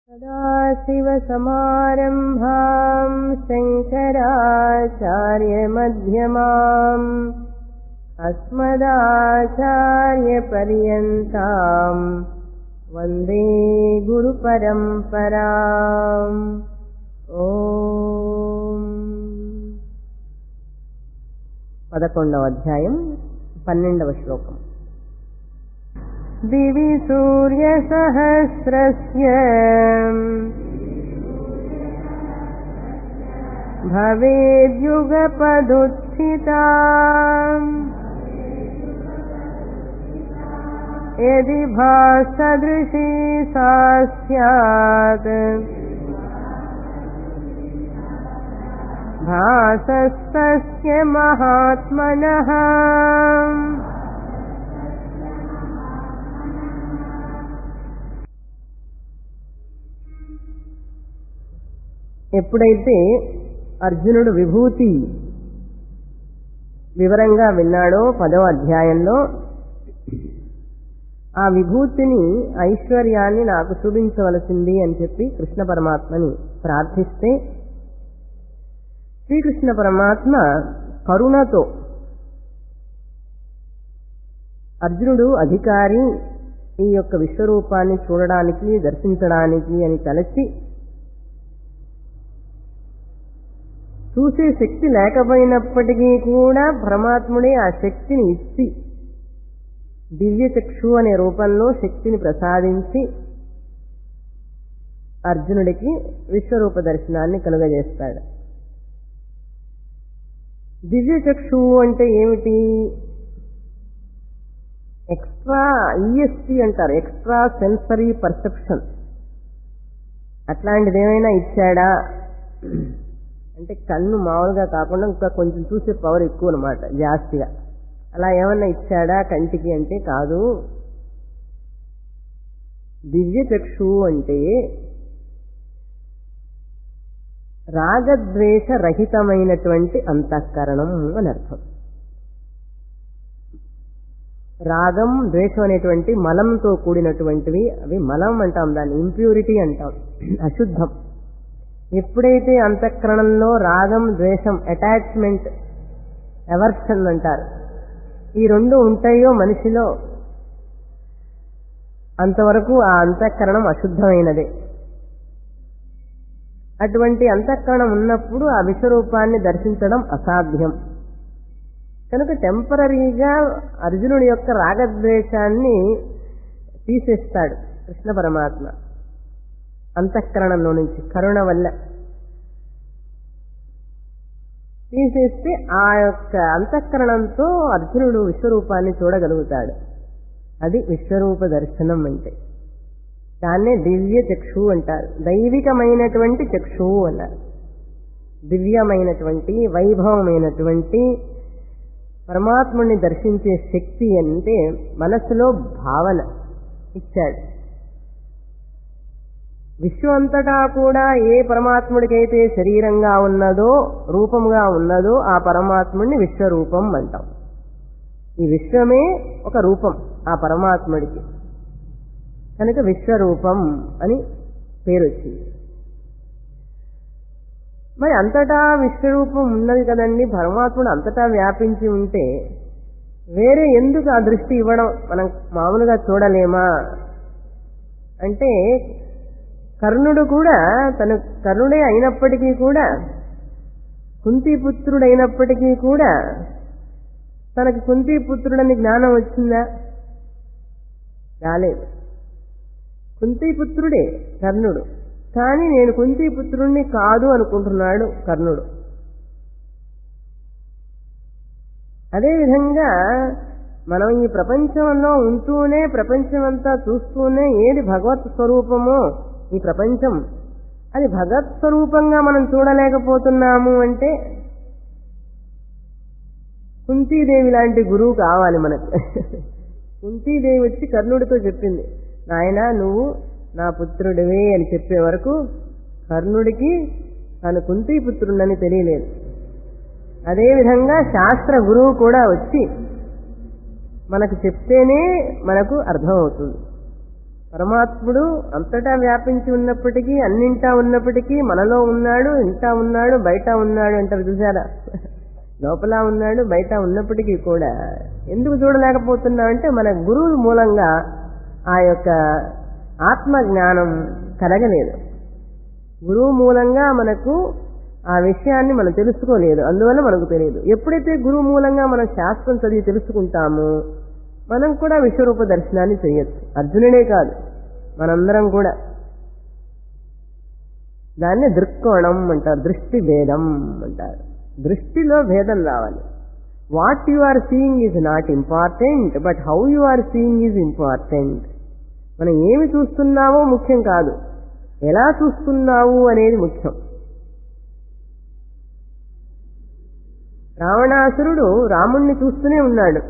सदाशिवसमारम्भाम् शङ्कराचार्यमध्यमाम् अस्मदाचार्यपर्यन्ताम् वन्दे गुरुपरम्पराम् ఓం పదకొండవ అధ్యాయం పన్నెండవ శ్లోకం దివి సూర్యసహస్రస్య భవేద్యుగపదుత్థితా यदि भासदृशी सा स्यात् भासस्तस्य महात्मनः ఎప్పుడైతే అర్జునుడు విభూతి వివరంగా విన్నాడో పదవ అధ్యాయంలో ఆ విభూతిని ఐశ్వర్యాన్ని నాకు చూపించవలసింది అని చెప్పి కృష్ణ పరమాత్మని ప్రార్థిస్తే శ్రీకృష్ణ పరమాత్మ కరుణతో అర్జునుడు అధికారి ఈ యొక్క విశ్వరూపాన్ని చూడడానికి దర్శించడానికి అని తలచి చూసే శక్తి లేకపోయినప్పటికీ కూడా పరమాత్ముడే ఆ శక్తిని ఇచ్చి దివ్య చక్షు అనే రూపంలో శక్తిని ప్రసాదించి అర్జునుడికి విశ్వరూప దర్శనాన్ని కలుగజేస్తాడు దివ్య చక్షు అంటే ఏమిటి ఎక్స్ట్రా ఈఎస్పి అంటారు ఎక్స్ట్రా సెన్సరీ పర్సెప్షన్ అట్లాంటిది ఏమైనా ఇచ్చాడా అంటే కన్ను మామూలుగా కాకుండా ఇంకా కొంచెం చూసే పవర్ ఎక్కువ అనమాట జాస్తిగా అలా ఏమన్నా ఇచ్చాడా కంటికి అంటే కాదు దివ్య చక్షు అంటే రాగద్వేష రహితమైనటువంటి అంతఃకరణం అని అర్థం రాగం ద్వేషం అనేటువంటి మలంతో కూడినటువంటివి అవి మలం అంటాం దాన్ని ఇంప్యూరిటీ అంటాం అశుద్ధం ఎప్పుడైతే అంతఃకరణంలో రాగం ద్వేషం అటాచ్మెంట్ ఎవర్షన్ అంటారు ఈ రెండు ఉంటాయో మనిషిలో అంతవరకు ఆ అంతఃకరణం అశుద్ధమైనదే అటువంటి అంతఃకరణం ఉన్నప్పుడు ఆ విశ్వరూపాన్ని దర్శించడం అసాధ్యం కనుక టెంపరీగా అర్జునుడి యొక్క రాగద్వేషాన్ని తీసేస్తాడు కృష్ణ పరమాత్మ అంతఃకరణంలో నుంచి కరుణ వల్ల తీసేస్తే ఆ యొక్క అంతఃకరణంతో అర్జునుడు విశ్వరూపాన్ని చూడగలుగుతాడు అది విశ్వరూప దర్శనం అంటే దాన్నే దివ్య చక్షు అంటారు దైవికమైనటువంటి చక్షు అన్నారు దివ్యమైనటువంటి వైభవమైనటువంటి పరమాత్ముడిని దర్శించే శక్తి అంటే మనస్సులో భావన ఇచ్చాడు విశ్వంతటా కూడా ఏ పరమాత్ముడికైతే శరీరంగా ఉన్నదో రూపంగా ఉన్నదో ఆ పరమాత్ముడిని విశ్వరూపం అంటాం ఈ విశ్వమే ఒక రూపం ఆ పరమాత్ముడికి కనుక విశ్వరూపం అని పేరు వచ్చింది మరి అంతటా విశ్వరూపం ఉన్నది కదండి పరమాత్ముడు అంతటా వ్యాపించి ఉంటే వేరే ఎందుకు ఆ దృష్టి ఇవ్వడం మనం మామూలుగా చూడలేమా అంటే కర్ణుడు కూడా తను కర్ణుడే అయినప్పటికీ కూడా కుంతిపుత్రుడైనప్పటికీ కూడా తనకి కుంతిపుత్రుడని జ్ఞానం వచ్చిందా రాలేదు కుంతిపుత్రుడే కర్ణుడు కానీ నేను కుంతిపుత్రుణ్ణి కాదు అనుకుంటున్నాడు కర్ణుడు అదేవిధంగా మనం ఈ ప్రపంచంలో ఉంటూనే ప్రపంచమంతా చూస్తూనే ఏది భగవత్ స్వరూపమో ఈ ప్రపంచం అది భగవత్ స్వరూపంగా మనం చూడలేకపోతున్నాము అంటే కుంతీదేవి లాంటి గురువు కావాలి మనకు కుంతీదేవి వచ్చి కర్ణుడితో చెప్పింది నాయన నువ్వు నా పుత్రుడివే అని చెప్పే వరకు కర్ణుడికి తను కుంతీ పుత్రుడని తెలియలేదు అదేవిధంగా శాస్త్ర గురువు కూడా వచ్చి మనకు చెప్తేనే మనకు అర్థమవుతుంది పరమాత్ముడు అంతటా వ్యాపించి ఉన్నప్పటికీ అన్నింటా ఉన్నప్పటికీ మనలో ఉన్నాడు ఇంటా ఉన్నాడు బయట ఉన్నాడు అంటారు చూసారా లోపల ఉన్నాడు బయట ఉన్నప్పటికీ కూడా ఎందుకు చూడలేకపోతున్నాం అంటే మన గురువు మూలంగా ఆ యొక్క ఆత్మ జ్ఞానం కలగలేదు గురువు మూలంగా మనకు ఆ విషయాన్ని మనం తెలుసుకోలేదు అందువల్ల మనకు తెలియదు ఎప్పుడైతే గురువు మూలంగా మనం శాస్త్రం చదివి తెలుసుకుంటామో మనం కూడా విశ్వరూప దర్శనాన్ని చేయొచ్చు అర్జునుడే కాదు మనందరం కూడా దాన్ని దృక్కోణం అంటారు దృష్టి భేదం అంటారు దృష్టిలో భేదం రావాలి what you are seeing is not important but how you are seeing is important మనం ఏమి చూస్తున్నామో ముఖ్యం కాదు ఎలా చూస్తున్నావు అనేది ముఖ్యం రావణాసురుడు రాముణ్ణి చూస్తూనే ఉన్నాడు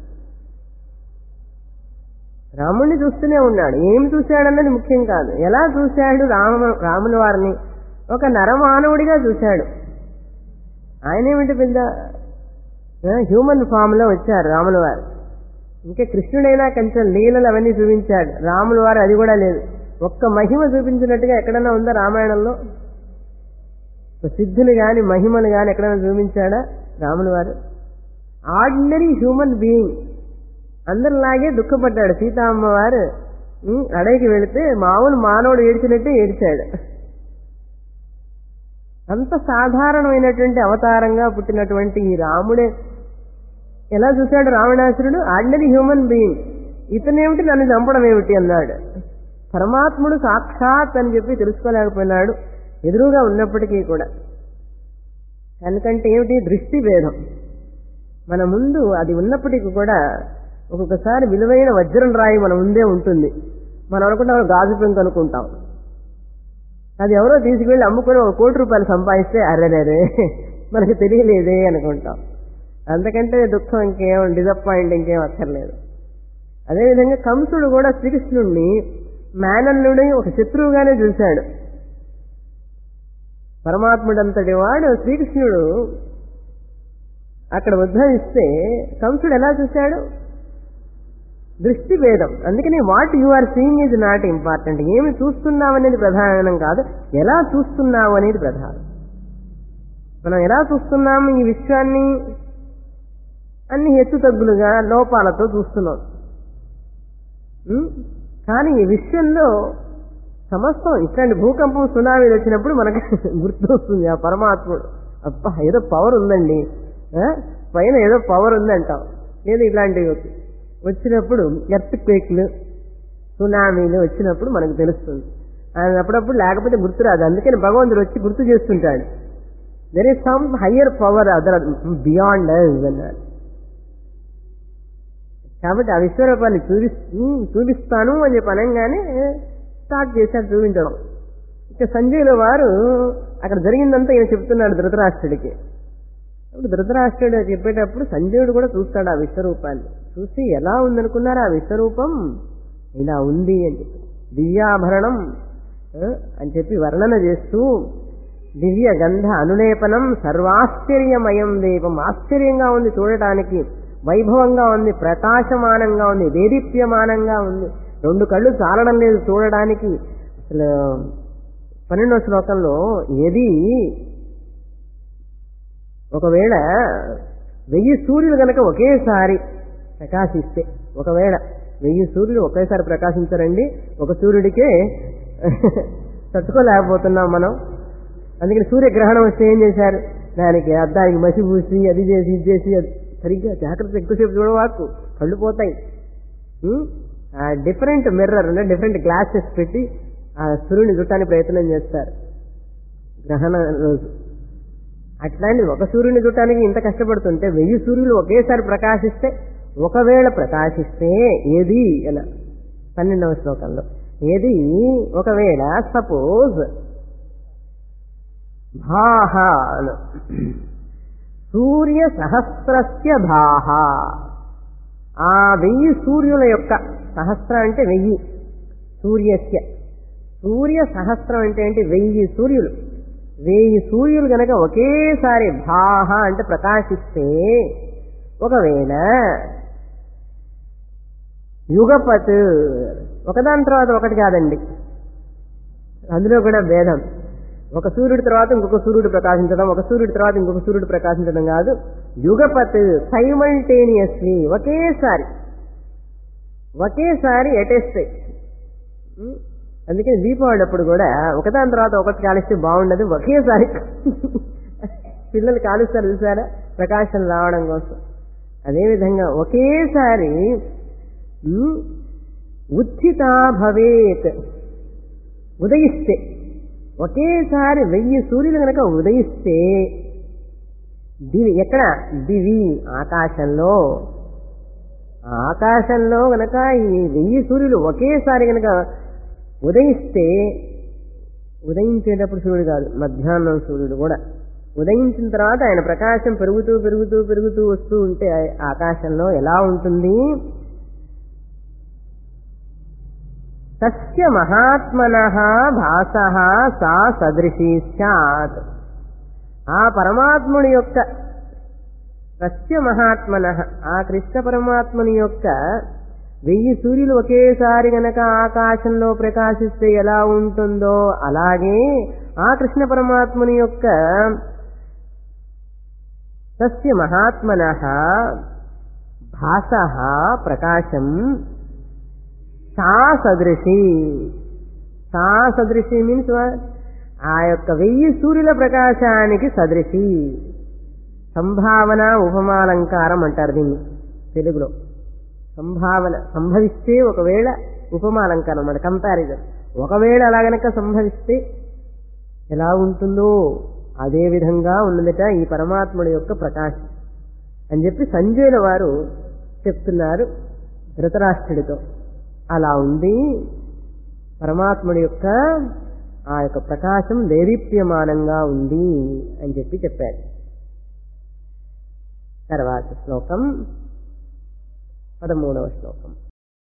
రాముణ్ణి చూస్తూనే ఉన్నాడు ఏమి చూశాడన్నది ముఖ్యం కాదు ఎలా చూశాడు రామ రాముల వారిని ఒక నరమానవుడిగా చూశాడు ఆయన ఏమిటి పెద్ద హ్యూమన్ ఫామ్ లో వచ్చారు రాముల వారు ఇంకా కృష్ణుడైనా కొంచెం లీలలు అవన్నీ చూపించాడు రాముల వారు అది కూడా లేదు ఒక్క మహిమ చూపించినట్టుగా ఎక్కడైనా ఉందా రామాయణంలో సిద్ధులు గాని మహిమలు గాని ఎక్కడైనా చూపించాడా రాముల వారు ఆర్డినరీ హ్యూమన్ బీయింగ్ అందరిలాగే దుఃఖపడ్డాడు సీతామ్మవారు ఉమ్, అడవికి వెళితే మామూలు మానవుడు ఏడ్చినట్టే ఏడ్చాడు అంత సాధారణమైనటువంటి అవతారంగా పుట్టినటువంటి ఈ రాముడే ఎలా చూశాడు రావణాసురుడు ఆర్డినరీ హ్యూమన్ బీయింగ్ ఇతనేమిటి నన్ను చంపడం ఏమిటి అన్నాడు పరమాత్ముడు సాక్షాత్ అని చెప్పి తెలుసుకోలేకపోయినాడు ఎదురుగా ఉన్నప్పటికీ కూడా ఎందుకంటే ఏమిటి దృష్టి భేదం మన ముందు అది ఉన్నప్పటికీ కూడా ఒక్కొక్కసారి విలువైన వజ్రం రాయి మన ముందే ఉంటుంది మనం అనుకుంటాం గాజు పెంకు అనుకుంటాం అది ఎవరో తీసుకెళ్లి అమ్ముకొని ఒక కోటి రూపాయలు సంపాదిస్తే అర్రరే మనకి తెలియలేదే అనుకుంటాం అంతకంటే దుఃఖం ఇంకేం డిసప్పాయింట్ ఇంకేం అక్కర్లేదు అదేవిధంగా కంసుడు కూడా శ్రీకృష్ణుణ్ణి మేనల్లుడి ఒక శత్రువుగానే చూశాడు పరమాత్ముడంతటి వాడు శ్రీకృష్ణుడు అక్కడ ఉద్భవిస్తే కంసుడు ఎలా చూశాడు దృష్టి భేదం అందుకని what you are seeing is not important ఏమి చూస్తున్నావు అనేది ప్రధానం కాదు ఎలా చూస్తున్నావు అనేది ప్రధానం మనం ఎలా చూస్తున్నాము ఈ విశ్వాన్ని అన్ని హెచ్చు తగ్గులుగా లోపాలతో చూస్తున్నాం ఉం? కానీ ఈ విషయంలో సమస్తం ఇట్లాంటి భూకంపం సునామీలు వచ్చినప్పుడు మనకు గుర్తు వస్తుంది ఆ పరమాత్ముడు అబ్బా ఏదో పవర్ ఉందండి ఆ? పైన ఏదో పవర్ ఉంది అంటాం లేదు ఇట్లాంటివి వచ్చినప్పుడు ఎర్త్ క్వేక్లు సునామీలు వచ్చినప్పుడు మనకు తెలుస్తుంది ఆయన అప్పుడప్పుడు లేకపోతే గుర్తురాదు అందుకని భగవంతుడు వచ్చి గుర్తు చేస్తుంటాడు there is some higher power other beyond అన్నాడు కాబట్టి ఆ విశ్వరూపాన్ని చూపి చూపిస్తాను అని చెప్పి అనగానే స్టార్ట్ చేశారు చూపించడం ఇక సంజయుల వారు అక్కడ జరిగిందంతా ఈయన చెప్తున్నాడు ధృతరాష్ట్రుడికి అప్పుడు ధృతరాష్ట్రుడు చెప్పేటప్పుడు సంజయుడు కూడా చూస్తాడు ఆ విశ్వరూపాన్ని చూసి ఎలా ఉందనుకున్నారు ఆ విశ్వరూపం ఇలా ఉంది అని చెప్పి దివ్యాభరణం ఆ, అని చెప్పి వర్ణన చేస్తూ దివ్య గంధ అనులేపనం సర్వాశ్చర్యమయం దీపం ఆశ్చర్యంగా ఉంది చూడటానికి వైభవంగా ఉంది ప్రకాశమానంగా ఉంది దేదీప్యమానంగా ఉంది రెండు కళ్ళు చాలడం లేదు చూడడానికి అసలు పన్నెండవ శ్లోకంలో ఏది ఒకవేళ వెయ్యి సూర్యులు కనుక ఒకేసారి ప్రకాశిస్తే ఒకవేళ వెయ్యి సూర్యులు ఒకేసారి ప్రకాశించారండి ఒక సూర్యుడికే తట్టుకోలేకపోతున్నాం మనం అందుకని సూర్యగ్రహణం వస్తే ఏం చేశారు దానికి అద్దానికి మసి పూసి అది చేసి ఇది చేసి అది సరిగ్గా జాగ్రత్త ఎక్కువసేపు చూడవాకు కళ్ళు పోతాయి ఉం? ఆ డిఫరెంట్ మిర్రర్ అంటే డిఫరెంట్ గ్లాసెస్ పెట్టి ఆ సూర్యుని చుట్టానికి ప్రయత్నం చేస్తారు గ్రహణ రోజు అట్లాంటి ఒక సూర్యుని చుట్టానికి ఇంత కష్టపడుతుంటే వెయ్యి సూర్యులు ఒకేసారి ప్రకాశిస్తే ఒకవేళ ప్రకాశిస్తే ఏది అలా పన్నెండవ శ్లోకంలో ఏది ఒకవేళ సపోజ్ భాహ అను సూర్య సహస్రస్య భాహ ఆ వెయ్యి సూర్యుల యొక్క సహస్ర అంటే వెయ్యి సూర్యస్య సూర్య సహస్రం అంటే ఏంటి వెయ్యి సూర్యులు వెయ్యి సూర్యులు గనక ఒకేసారి భాహ అంటే ప్రకాశిస్తే ఒకవేళ యుగపత్ ఒకదాని తర్వాత ఒకటి కాదండి అందులో కూడా భేదం ఒక సూర్యుడి తర్వాత ఇంకొక సూర్యుడు ప్రకాశించడం ఒక సూర్యుడి తర్వాత ఇంకొక సూర్యుడు ప్రకాశించడం కాదు యుగపత్ సైమల్టేనియస్లీ ఒకేసారి ఒకేసారి ఎటేస్తాయి ఉం? అందుకే దీపావళి అప్పుడు కూడా ఒకదాని తర్వాత ఒకటి కాలిస్తే బాగుండదు ఒకేసారి పిల్లలు కాలుస్తారు చూసారా ప్రకాశం రావడం కోసం అదేవిధంగా ఒకేసారి ఉం, ఉత్థితా భవేత్ ఉదయిస్తే ఒకేసారి వెయ్యి సూర్యులు కనుక ఉదయిస్తే దివి ఎక్కడ దివి ఆకాశంలో ఆ ఆకాశంలో గనక ఈ వెయ్యి సూర్యులు ఒకేసారి గనక ఉదయిస్తే ఉదయించేటప్పుడు సూర్యుడు కాదు మధ్యాహ్నం సూర్యుడు కూడా ఉదయించిన తర్వాత ఆయన ప్రకాశం పెరుగుతూ పెరుగుతూ పెరుగుతూ వస్తూ ఉంటే ఆ- ఆకాశంలో ఎలా ఉంటుంది తస్య మహాత్మన భాస సా సదృశీ స్యాత్ ఆ పరమాత్ముడి యొక్క సత్య మహాత్మన ఆ కృష్ణ పరమాత్ముని యొక్క వెయ్యి సూర్యులు ఒకేసారి గనక ఆకాశంలో ప్రకాశిస్తే ఎలా ఉంటుందో అలాగే ఆ కృష్ణ పరమాత్ముని యొక్క తస్య మహాత్మన భాస ప్రకాశం సా సదృశి సా సదృశి మీన్స్ ఆ యొక్క వెయ్యి సూర్యుల ప్రకాశానికి సదృశి సంభావన ఉపమాలంకారం అంటారు దీన్ని తెలుగులో సంభావన సంభవిస్తే ఒకవేళ ఉపమాలంకారం అన్నమాట కంపారిజన్ ఒకవేళ అలా గనక సంభవిస్తే ఎలా ఉంటుందో అదే విధంగా ఉన్నదట ఈ పరమాత్ముడి యొక్క ప్రకాశం అని చెప్పి సంజయుల వారు చెప్తున్నారు ధృతరాష్ట్రుడితో అలా ఉంది పరమాత్ముడి యొక్క ఆ యొక్క ప్రకాశం దేదీప్యమానంగా ఉంది అని చెప్పి చెప్పారు తర్వాత శ్లోకం పదమూడవ శ్లోకం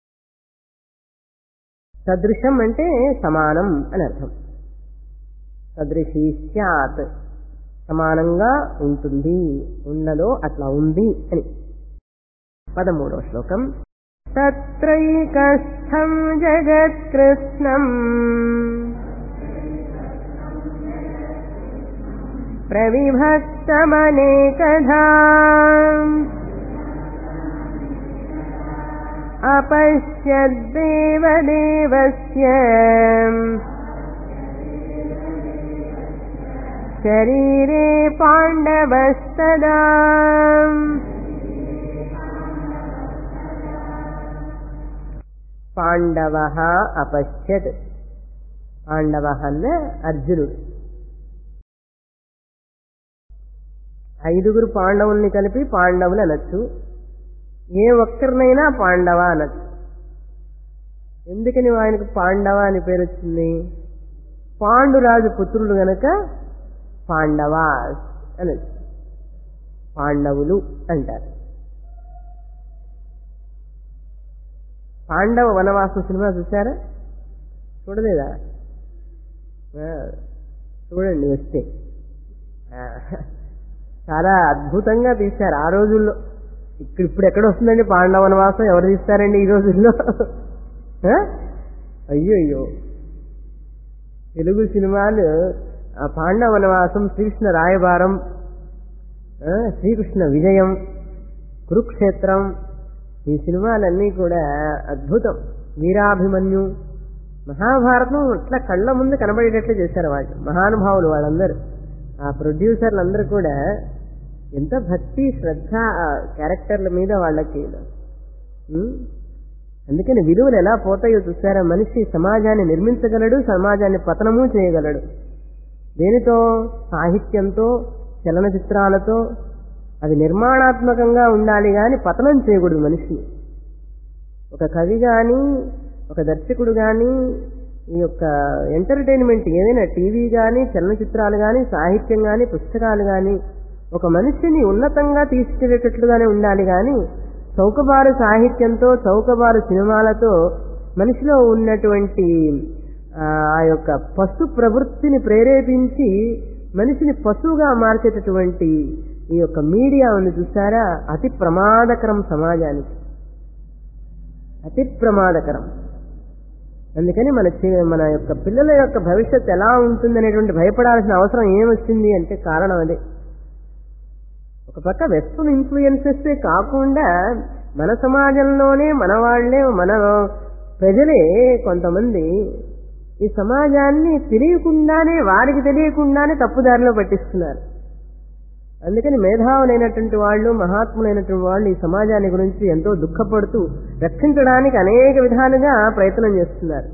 సదృశం అంటే సమానం అని అర్థం సదృశీ స్యాత్ సమానంగా ఉంటుంది ఉన్నదో అట్లా ఉంది అని పదమూడవ శ్లోకం తత్రైకస్థం జగత్కృష్ణం ప్రవిభక్తమనేకధా अपश्यद्देवदेवस्य शरीरे पाण्डवस्तदा పాండవ అపశ్యత్ పాండవ అన్న అర్జునుడు ఐదుగురు పాండవుల్ని కలిపి పాండవులు అనొచ్చు ఏ ఒక్కరినైనా పాండవ అనొచ్చు ఎందుకని ఆయనకు పాండవ అని పేరు వచ్చింది పాండురాజు పుత్రులు గనక పాండవాస్ అనొచ్చు పాండవులు అంటారు పాండవ వనవాసం సినిమా చూసారా చూడలేదా ఆ, చూడండి వస్తే ఆ, చాలా అద్భుతంగా తీశారు ఆ రోజుల్లో ఇక్కడ ఇప్పుడు ఎక్కడ వస్తుందండి పాండవ వనవాసం ఎవరు తీస్తారండి ఈ రోజుల్లో ఆ? అయ్యో అయ్యో తెలుగు సినిమాలు ఆ పాండవ వనవాసం శ్రీకృష్ణ రాయబారం ఆ, శ్రీకృష్ణ విజయం కురుక్షేత్రం ఈ సినిమాలన్నీ కూడా అద్భుతం వీరాభిమన్యు మహాభారతం ఇట్లా కళ్ళ ముందు కనబడేటట్లు చేశారు వాళ్ళు మహానుభావులు వాళ్ళందరూ ఆ ప్రొడ్యూసర్లు అందరూ కూడా ఎంత భక్తి శ్రద్ధ ఆ క్యారెక్టర్ల మీద వాళ్ళకి ఉం? అందుకని విలువలు ఎలా పోతాయో చూసారా మనిషి సమాజాన్ని నిర్మించగలడు సమాజాన్ని పతనము చేయగలడు దేనితో సాహిత్యంతో చలనచిత్రాలతో అది నిర్మాణాత్మకంగా ఉండాలి కానీ పతనం చేయకూడదు మనిషిని ఒక కవి కానీ ఒక దర్శకుడు కానీ ఈ యొక్క ఎంటర్టైన్మెంట్ ఏదైనా టీవీ కానీ చలనచిత్రాలు కానీ సాహిత్యం కానీ పుస్తకాలు కానీ ఒక మనిషిని ఉన్నతంగా తీసుకెళ్లేటట్లుగానే ఉండాలి కానీ చౌకబారు సాహిత్యంతో చౌకబారు సినిమాలతో మనిషిలో ఉన్నటువంటి ఆ ఆ యొక్క పశు ప్రవృత్తిని ప్రేరేపించి మనిషిని పశువుగా మార్చేటటువంటి ఈ యొక్క మీడియా ఉంది చూసారా అతి ప్రమాదకరం సమాజానికి అతి ప్రమాదకరం అందుకని మన చి- మన యొక్క పిల్లల యొక్క భవిష్యత్తు ఎలా ఉంటుందనేటువంటి భయపడాల్సిన అవసరం ఏమొచ్చింది అంటే కారణం అదే ఒక పక్క వెస్ట్రన్ ఇన్ఫ్లుయెన్సెస్ కాకుండా మన సమాజంలోనే మన వాళ్లే మన ప్రజలే కొంతమంది ఈ సమాజాన్ని తెలియకుండానే వారికి తెలియకుండానే తప్పుదారిలో పట్టిస్తున్నారు అందుకని మేధావులైనటువంటి వాళ్ళు మహాత్ములైనటువంటి వాళ్ళు ఈ సమాజాన్ని గురించి ఎంతో దుఃఖపడుతూ రక్షించడానికి అనేక విధాలుగా ప్రయత్నం చేస్తున్నారు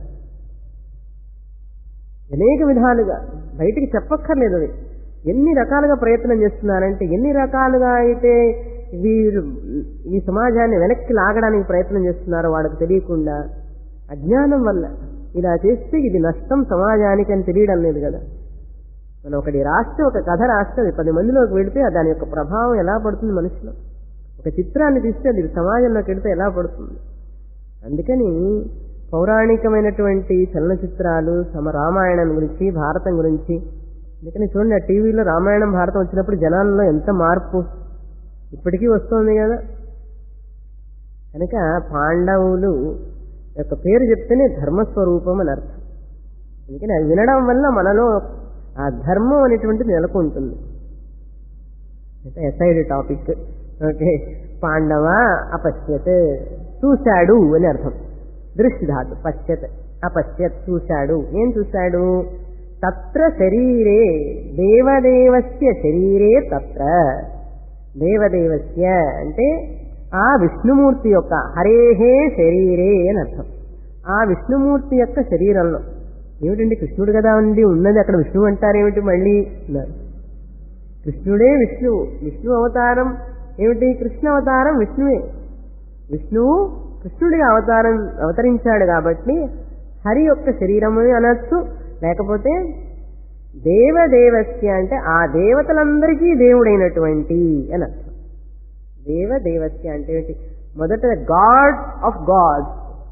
అనేక విధాలుగా బయటికి చెప్పక్కర్లేదు అది ఎన్ని రకాలుగా ప్రయత్నం చేస్తున్నారంటే ఎన్ని రకాలుగా అయితే వీరు ఈ సమాజాన్ని వెనక్కి లాగడానికి ప్రయత్నం చేస్తున్నారో వాళ్ళకి తెలియకుండా అజ్ఞానం వల్ల ఇలా చేస్తే ఇది నష్టం సమాజానికి అని తెలియడం లేదు కదా మనం ఒకటి రాస్తే ఒక కథ రాస్తే అది పది మందిలోకి వెళితే దాని యొక్క ప్రభావం ఎలా పడుతుంది మనిషిలో ఒక చిత్రాన్ని తీస్తే అది సమాజంలోకి వెళితే ఎలా పడుతుంది అందుకని పౌరాణికమైనటువంటి చలనచిత్రాలు సమ రామాయణం గురించి భారతం గురించి అందుకని చూడండి ఆ టీవీలో రామాయణం భారతం వచ్చినప్పుడు జనాల్లో ఎంత మార్పు ఇప్పటికీ వస్తోంది కదా కనుక పాండవులు యొక్క పేరు చెప్తేనే ధర్మస్వరూపం అని అర్థం అందుకని అది వినడం వల్ల మనలో ఆ ధర్మం అనేటువంటిది నెలకొంటుంది అంటే ఎసైడ్ టాపిక్ ఓకే పాండవ అపశ్యత్ చూశాడు అని అర్థం దృష్టి ధాతు పశ్యత్ అపశ్యత్ చూశాడు ఏం చూశాడు తత్ర శరీరే దేవదేవస్య శరీరే తత్ర దేవదేవస్య అంటే ఆ విష్ణుమూర్తి యొక్క హరేహే శరీరే అని అర్థం ఆ విష్ణుమూర్తి యొక్క శరీరంలో ఏమిటండి కృష్ణుడు కదా ఉంది ఉన్నది అక్కడ విష్ణువు అంటారేమిటి మళ్ళీ అన్నారు కృష్ణుడే విష్ణువు విష్ణు అవతారం ఏమిటి కృష్ణ అవతారం విష్ణువే విష్ణువు కృష్ణుడిగా అవతారం అవతరించాడు కాబట్టి హరి యొక్క శరీరము అనొచ్చు లేకపోతే దేవదేవస్య అంటే ఆ దేవతలందరికీ దేవుడైనటువంటి అని అర్థం దేవదేవస్య అంటే ఏంటి మొదట God of God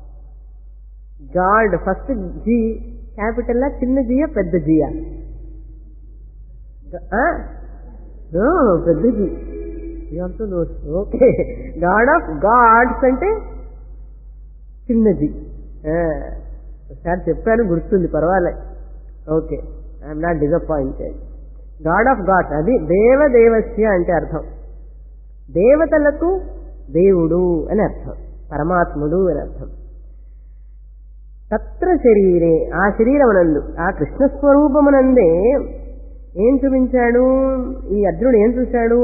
God first G capital చిన్న జియా పెద్ద జియా పెద్ద G also knows okay God of gods అంటే చిన్న జీ ఒకసారి చెప్పాను గుర్తుంది పర్వాలే okay I'm not disappointed God of gods అది దేవదేవస్య అంటే అర్థం దేవతలకు దేవుడు అని అర్థం పరమాత్ముడు అని అర్థం తత్ర శరీరే ఆ శరీరమునందు ఆ కృష్ణస్వరూపమునందే ఏం చూపించాడు ఈ అర్జునుడు ఏం చూశాడు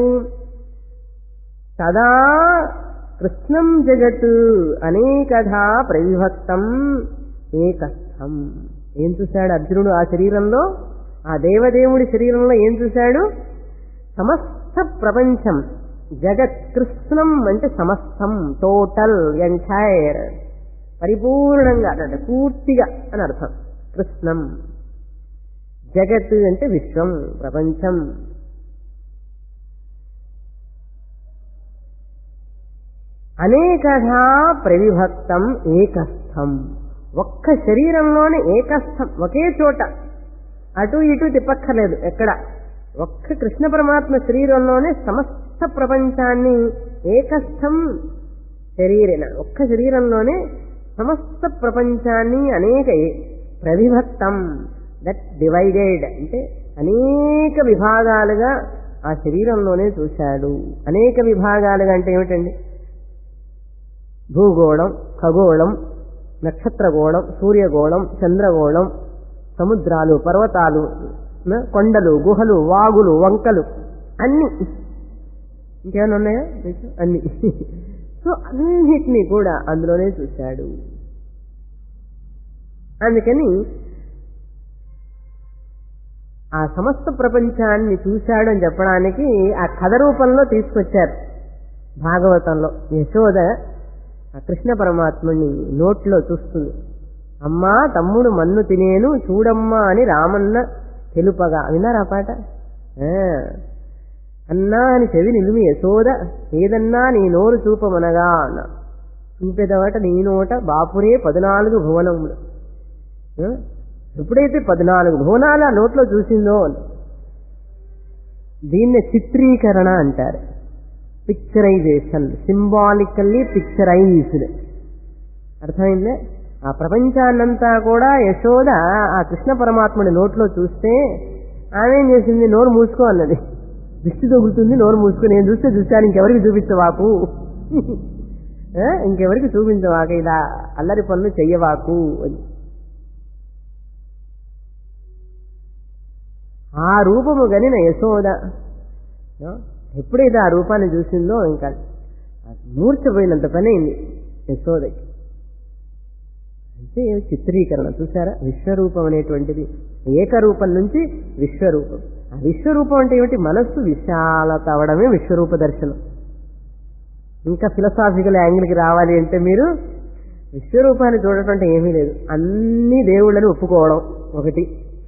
తదా కృష్ణం జగత్ అనేకధా ప్రవిభక్తం ఏకస్థం ఏం చూశాడు అర్జునుడు ఆ శరీరంలో ఆ దేవదేవుడి శరీరంలో ఏం చూశాడు సమస్త ప్రపంచం జగత్ కృష్ణం అంటే సమస్తం టోటల్ ఎంటైర్ పరిపూర్ణంగా అంటే పూర్తిగా అని అర్థం కృష్ణం జగత్ అంటే విశ్వం ప్రపంచం అనేకధా ప్రవిభక్తం ఏకస్థం ఒక్క శరీరంలోనే ఏకస్థం ఒకే చోట అటు ఇటు తిప్పక్కర్లేదు ఎక్కడ ఒక్క కృష్ణ పరమాత్మ శరీరంలోనే సమస్త ప్రపంచాన్ని ఏకస్థం శరీరేన ఒక్క శరీరంలోనే సమస్త ప్రపంచాన్ని అనేక ప్రవిభక్తం దట్ డివైడెడ్ అంటే అనేక విభాగాలుగా ఆ శరీరంలోనే చూశాడు అనేక విభాగాలుగా అంటే ఏమిటండి భూగోళం ఖగోళం నక్షత్రగోళం సూర్యగోళం చంద్రగోళం సముద్రాలు పర్వతాలు న- కొండలు గుహలు వాగులు వంకలు అన్ని ఇంకేమైనా ఉన్నాయా మీకు? అన్ని సో అన్నిటినీ కూడా అందులోనే చూశాడు అందుకని ఆ సమస్త ప్రపంచాన్ని చూశాడు అని చెప్పడానికి ఆ కథ రూపంలో తీసుకొచ్చారు భాగవతంలో యశోద ఆ కృష్ణ పరమాత్ముని నోట్లో చూస్తుంది అమ్మా తమ్ముడు మన్ను తినేను చూడమ్మా అని రామన్న తెలుపగా విన్నారా ఆ పాట ఆ. అన్నా అని చెవి నిలుమి యశోద ఏదన్నా నీ నోరు చూపమనగా అన్న చూపేదవట నీ నోట బాపురే పద్నాలుగు భువనములు ఆ? ఎప్పుడైతే పద్నాలుగు భువనాలు ఆ నోట్లో చూసిందో దీన్ని చిత్రీకరణ అంటారు పిక్చరైజేషన్ సింబాలికల్లీ పిక్చరైజ్డ్ అర్థమైందే ఆ ప్రపంచాన్నంతా కూడా యశోద ఆ కృష్ణ పరమాత్ముడి నోట్లో చూస్తే ఆమె ఏం చేసింది నోరు మూసుకో అన్నది దిష్టి తగులుతుంది నోరు మూసుకుని నేను చూస్తే చూశాను ఇంకెవరికి చూపించవాకు ఆ, ఇంకెవరికి చూపించవాక ఇలా అల్లరి పనులు చెయ్యవాకు అని ఆ రూపము గనిన యశోద ఆ, ఎప్పుడైతే ఆ రూపాన్ని చూసిందో ఇంకా మూర్చపోయినంత పని అయింది యశోదకి అంటే చిత్రీకరణ చూసారా విశ్వరూపం అనేటువంటిది ఏకరూపం నుంచి విశ్వరూపం ఆ విశ్వరూపం అంటే ఏమిటి మనస్సు విశాలత అవడమే విశ్వరూప దర్శనం ఇంకా ఫిలసాఫికల్ యాంగిల్కి రావాలి అంటే మీరు విశ్వరూపాన్ని చూడటం అంటే ఏమీ లేదు అన్ని దేవుళ్ళని ఒప్పుకోవడం ఒకటి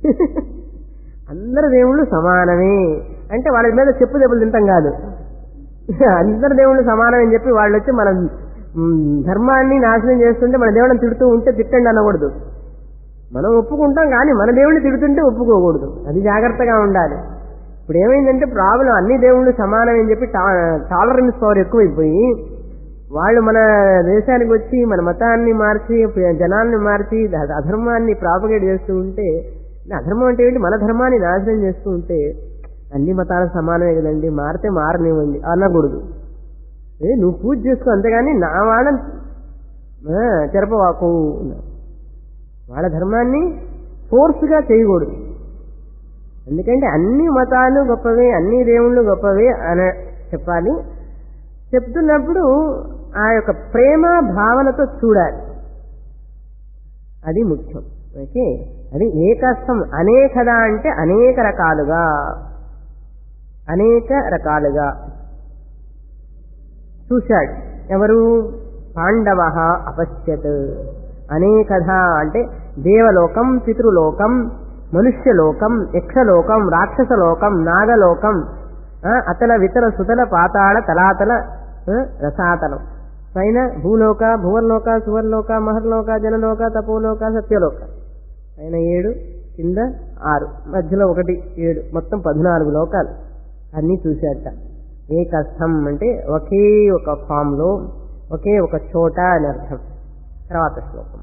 అందరు దేవుళ్ళు సమానమే అంటే వాళ్ళ మీద చెప్పు దెబ్బలు తింటాం కాదు అందరు దేవుళ్ళు సమానం అని చెప్పి వాళ్ళు వచ్చి మనం మ్, ధర్మాన్ని నాశనం చేస్తుంటే మన దేవుళ్ళని తిడుతూ ఉంటే తిట్టండి అనకూడదు మనం ఒప్పుకుంటాం కానీ మన దేవుడిని తిడుతుంటే ఒప్పుకోకూడదు అది జాగ్రత్తగా ఉండాలి ఇప్పుడు ఏమైందంటే ప్రాబ్లం అన్ని దేవుళ్ళు సమానం అని చెప్పి టాలరెన్స్ పవర్ ఎక్కువైపోయి వాళ్ళు మన దేశానికి వచ్చి మన మతాన్ని మార్చి జనాల్ని మార్చి అధ- అధర్మాన్ని ప్రాపగేట్ చేస్తూ ఉంటే అధర్మం అంటే ఏంటి మన ధర్మాన్ని నాశనం చేస్తూ ఉంటే అన్ని మతాలు సమానమే కదండి మారితే మారనివ్వండి అనకూడదు ఏ నువ్వు పూజ చేసుకో అంతేగాని నా వాళ్ళని ఆ, చెరపవాకు అన్నారు. వాళ్ళ ధర్మాన్ని ఫోర్స్గా చేయకూడదు ఎందుకంటే అన్ని మతాలు గొప్పవే అన్ని దేవుళ్ళు గొప్పవే అని చెప్పాలి చెప్తున్నప్పుడు ఆ యొక్క ప్రేమ భావనతో చూడాలి అది ముఖ్యం ఓకే అది ఏకస్థం అనేకదా అంటే అనేక రకాలుగా అనేక రకాలుగా చూశాడు ఎవరు పాండవ అపశ్యత్ అనేకధ అంటే దేవలోకం పితృలోకం మనుష్యలోకం యక్షలోకం రాక్షసలోకం నాగలోకం ఆ, అతల వితల సుతల పాతాళ తలాతల ఆ, రసాతలం పైన భూలోక భువర్లోక సువర్లోక మహర్లోక జనలోక తపోలోక సత్యలోక పైన ఏడు కింద ఆరు మధ్యలో ఒకటి ఏడు మొత్తం పద్నాలుగు లోకాలు అన్నీ చూశాట ఏకస్థం అంటే ఒకే ఒక ఫామ్ లో ఒకే ఒక చోట అని అర్థం తర్వాత శ్లోకం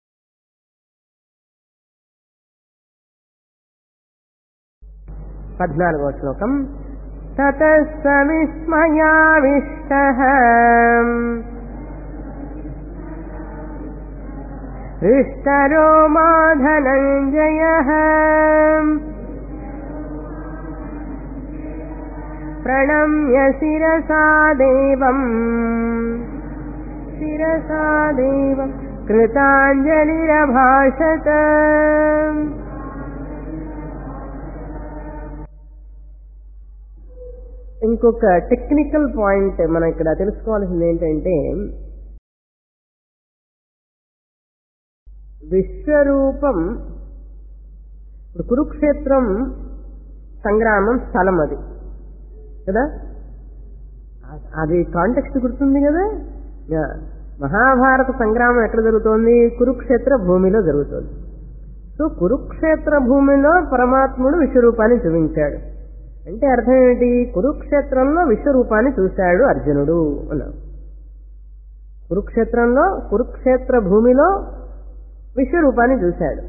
పద్నాలుగో శ్లోకం తతస్సవిస్మయావిష్ట హృష్టరో మాధనంజయ ప్రణమ్య శిరసా దేవం శిరసా దేవం కృతాంజలిరభాషత ఇంకొక టెక్నికల్ పాయింట్ మనం ఇక్కడ తెలుసుకోవాల్సింది ఏంటంటే విశ్వరూపం ఇప్పుడు కురుక్షేత్రం సంగ్రామం స్థలం అది కదా ఆ- అది కాంటెక్స్ట్ గుర్తుంది కదా యా. మహాభారత సంగ్రామం ఎక్కడ జరుగుతోంది కురుక్షేత్ర భూమిలో జరుగుతోంది సో కురుక్షేత్ర భూమిలో పరమాత్ముడు విశ్వరూపాన్ని చూపించాడు అంటే అర్థం ఏంటి కురుక్షేత్రంలో విశ్వరూపాన్ని చూశాడు అర్జునుడు అన్నాడు కురుక్షేత్రంలో కురుక్షేత్ర భూమిలో విశ్వరూపాన్ని చూశాడు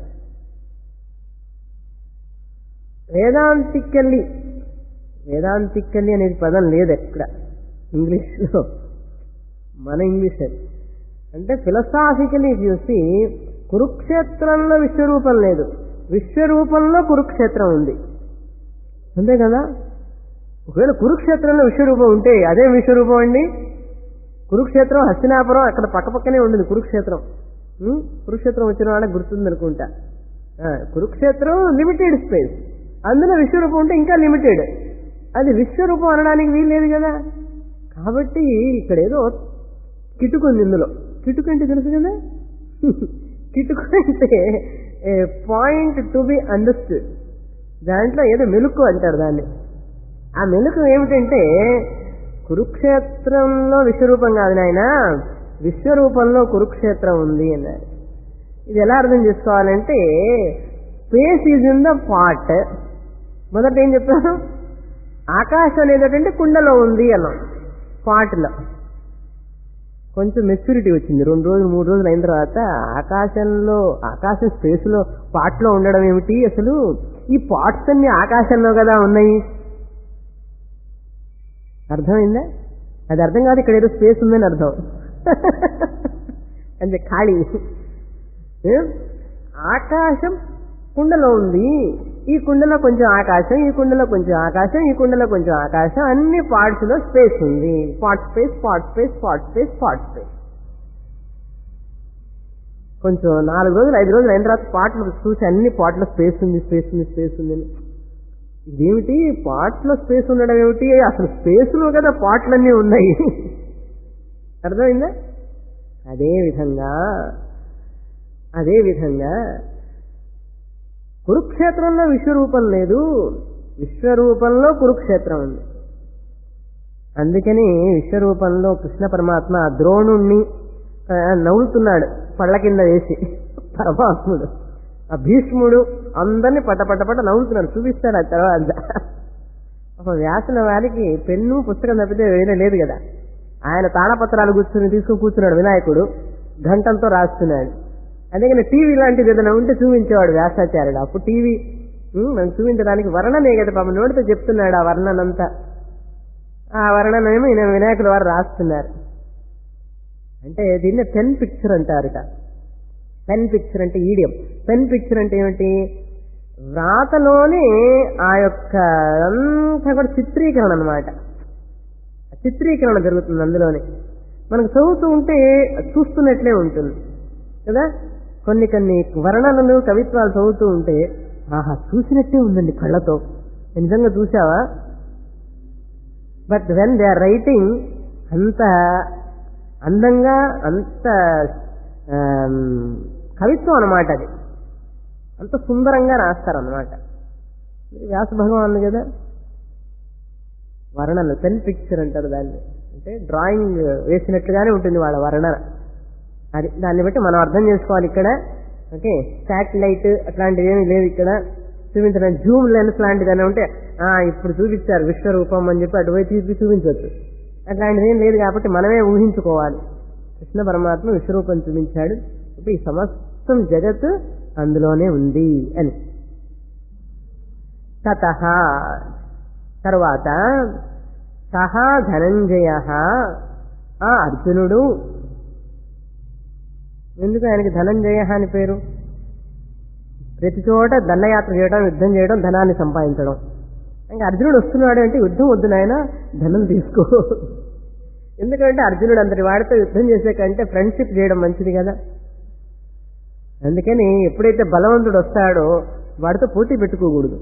వేదాంతికల్లి వేదాంతికల్లి అనేది పదం లేదు ఎక్కడ ఇంగ్లీష్లో మన ఇంగ్లీష్ అది. అంటే ఫిలసాఫికలీ చూసి కురుక్షేత్రంలో విశ్వరూపం లేదు విశ్వరూపంలో కురుక్షేత్రం ఉంది అంతే కదా ఒకవేళ కురుక్షేత్రంలో విశ్వరూపం ఉంటే అదే విశ్వరూపం అండి కురుక్షేత్రం హస్తినాపురం అక్కడ పక్కపక్కనే ఉండదు కురుక్షేత్రం ఉం? కురుక్షేత్రం వచ్చిన వాళ్ళకి గుర్తుంది అనుకుంటా ఆ, కురుక్షేత్రం లిమిటెడ్ స్పేస్ అందులో విశ్వరూపం ఉంటే ఇంకా లిమిటెడ్ అది విశ్వరూపం అనడానికి వీల్లేదు కదా కాబట్టి ఇక్కడ ఏదో కిటుకు ఉంది ఇందులో కిటుకు అంటే తెలుసు కదా కిటుకు అంటే పాయింట్ టు బి అండర్స్టూడ్ దాంట్లో ఏదో మెలుకు అంటారు దాన్ని ఆ మెలుకు ఏమిటంటే కురుక్షేత్రంలో విశ్వరూపం కాదు నాయన విశ్వరూపంలో కురుక్షేత్రం ఉంది అన్నారు ఇది ఎలా అర్థం చేసుకోవాలంటే space is in the pot మొదట ఏం చెప్పాను ఆకాశం అనేది ఏంటంటే కుండలో ఉంది అన్నాం పాట్లో కొంచెం మెచ్యూరిటీ వచ్చింది రెండు రోజులు మూడు రోజులు అయిన తర్వాత ఆకాశంలో ఆకాశం స్పేస్ లో పాట్ లో ఉండడం ఏమిటి అసలు ఈ పాట్స్ అన్ని ఆకాశంలో కదా ఉన్నాయి అర్థమైందా అది అర్థం కాదు ఇక్కడ ఏదో స్పేస్ ఉందని అర్థం అంటే ఖాళీ ఏం? ఆకాశం కుండలో ఉంది ఈ కుండలో కొంచెం ఆకాశం ఈ కుండలో కొంచెం ఆకాశం ఈ కుండలో కొంచెం ఆకాశం అన్ని పార్ట్స్ లో స్పేస్ ఉంది pot space pot space pot space pot space కొంచెం నాలుగు రోజులు ఐదు రోజులు అయిన తర్వాత పాటలు చూసి అన్ని పాటలో స్పేస్ ఉంది స్పేస్ ఉంది స్పేస్ ఉంది అని. ఇదేమిటి పాటలో స్పేస్ ఉండడం ఏమిటి అసలు స్పేస్ లో కదా పాటలన్నీ ఉన్నాయి అర్థమైందా అదే విధంగా అదే విధంగా కురుక్షేత్రంలో విశ్వరూపం లేదు విశ్వరూపంలో కురుక్షేత్రం ఉంది అందుకని విశ్వరూపంలో కృష్ణ పరమాత్మ ఆ ద్రోణుణ్ణి ఆ, నవ్వుతున్నాడు పళ్ళ కింద వేసి పరమాత్ముడు ఆ భీష్ముడు అందరినీ పట పట పట నవ్వుతున్నాడు చూపిస్తాడు ఆ తర్వాత ఒక వ్యాసన వారికి పెన్ను పుస్తకం తప్పితే వేరే లేదు కదా ఆయన తాళపత్రాలు కూర్చుని తీసుకుని కూర్చున్నాడు వినాయకుడు ఘంటంతో రాస్తున్నాడు అందుకని టీవీ లాంటిది ఏదైనా ఉంటే చూపించేవాడు వ్యాసాచార్యుడు అప్పుడు టీవీ ఉమ్, మనకు చూపించడానికి వర్ణనే కదా పాపం నోటితో చెప్తున్నాడు ఆ వర్ణనంతా ఆ వర్ణనేమో ఈయన వినాయకుల వారు రాస్తున్నారు అంటే దీన్ని పెన్ పిక్చర్ అంటారట పెన్ పిక్చర్ అంటే ఈడియం పెన్ పిక్చర్ అంటే ఏమిటి వ్రాతలోనే ఆ యొక్క అంతా కూడా చిత్రీకరణ అనమాట చిత్రీకరణ జరుగుతుంది అందులోనే మనకు చదువుతూ ఉంటే చూస్తున్నట్లే ఉంటుంది కదా కొన్ని కొన్ని వర్ణనలు కవిత్వాలు చదువుతూ ఉంటే ఆహా చూసినట్టే ఉందండి కళ్ళతో నిజంగా చూసావా but when they are writing అంత అందంగా అంత ఆమ్, కవిత్వం అనమాట అది అంత సుందరంగా రాస్తారనమాట వ్యాస భగవాన్ కదా వర్ణన పెన్ పిక్చర్ అంటారు దాన్ని అంటే డ్రాయింగ్ వేసినట్లుగానే ఉంటుంది వాళ్ళ వర్ణన అది దాన్ని బట్టి మనం అర్థం చేసుకోవాలి ఇక్కడ ఓకే శాటిలైట్ అట్లాంటివి ఏమీ లేవు ఇక్కడ చూపించడం జూమ్ లెన్స్ లాంటిది అని ఉంటే ఆ ఇప్పుడు చూపించారు విశ్వరూపం అని చెప్పి అటువైపు తీసి చూపించవచ్చు అట్లాంటిది ఏం లేదు కాబట్టి మనమే ఊహించుకోవాలి కృష్ణ పరమాత్మ విశ్వరూపం చూపించాడు ఇప్పుడు ఈ సమస్తం జగత్ అందులోనే ఉంది అని తత తర్వాత సహా ధనంజయ ఆ అర్జునుడు ఎందుకు ఆయనకి ధనంజయ అని పేరు ప్రతి చోట దండయాత్ర చేయడం యుద్ధం చేయడం ధనాన్ని సంపాదించడం ఇంకా అర్జునుడు వస్తున్నాడు అంటే యుద్ధం వద్దు నాయన ధనం తీసుకో ఎందుకంటే అర్జునుడు అంతటి వాడితో యుద్ధం చేసే కంటే ఫ్రెండ్షిప్ చేయడం మంచిది కదా అందుకని ఎప్పుడైతే బలవంతుడు వస్తాడో వాడితో పోటీ పెట్టుకోకూడదు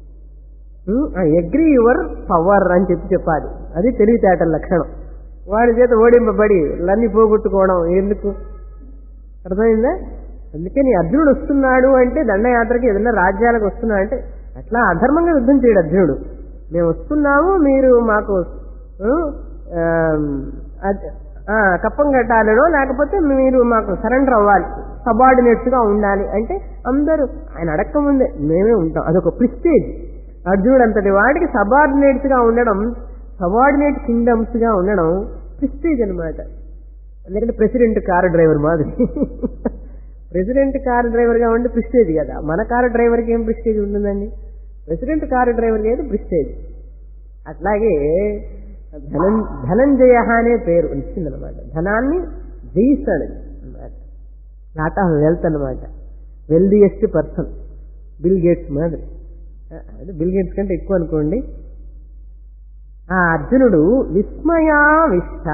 అగ్రి యువర్ పవర్ అని చెప్పి చెప్పాలి అది తెలివితేటల లక్షణం వాడి చేత ఓడింపబడి లన్ని పోగొట్టుకోవడం ఎందుకు అర్థమైందా అందుకని అర్జునుడు వస్తున్నాడు అంటే దండయాత్రకి ఏదైనా రాజ్యాలకు వస్తున్నాడు అంటే అట్లా అధర్మంగా యుద్ధం చేయడు అర్జునుడు మేము వస్తున్నాము మీరు మాకు ఆ, అద్- ఆ, కప్పం కట్టాలనో లేకపోతే మీరు మాకు సరెండర్ అవ్వాలి సబార్డినేట్స్ గా ఉండాలి అంటే అందరూ ఆయన అడక్క ముందే మేమే ఉంటాం అదొక ప్రిస్టేజ్ అర్జునుడు అంతటి వాడికి సబార్డినేట్స్ గా ఉండడం సబార్డినేట్ కింగ్డమ్స్ గా ఉండడం ప్రిస్టేజ్ అన్నమాట ఎందుకంటే ప్రెసిడెంట్ కారు డ్రైవర్ మాదిరి ప్రెసిడెంట్ కారు డ్రైవర్ గా ఉండి ప్రిస్టేజ్ కదా మన కారు డ్రైవర్ కి ఏం ప్రిస్టేజ్ ఉంటుందండి ప్రెసిడెంట్ కారు డ్రైవర్ కి అయితే ప్రిస్టేజ్ అట్లాగే ధనం ధనంజయ అనే పేరు వచ్చిందనమాట ధనాన్ని జయిస్తాడు అనమాట లాట్ ఆఫ్ వెల్త్ అనమాట వెల్దియెస్ట్ పర్సన్ బిల్ గేట్స్ మాదిరి అదే బిల్ గేట్స్ కంటే ఎక్కువ అనుకోండి ఆ అర్జునుడు విస్మయావిష్ట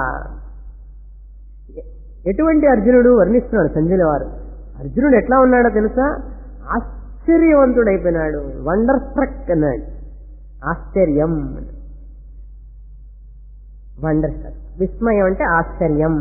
ఎటువంటి అర్జునుడు వర్ణిస్తున్నాడు సంజయుల వారు అర్జునుడు ఎట్లా ఉన్నాడో తెలుసా ఆశ్చర్యవంతుడైపోయినాడు వండర్ స్ట్రక్ అన్నాడు ఆశ్చర్యం వండర్ స్ట్రక్ విస్మయం అంటే ఆశ్చర్యం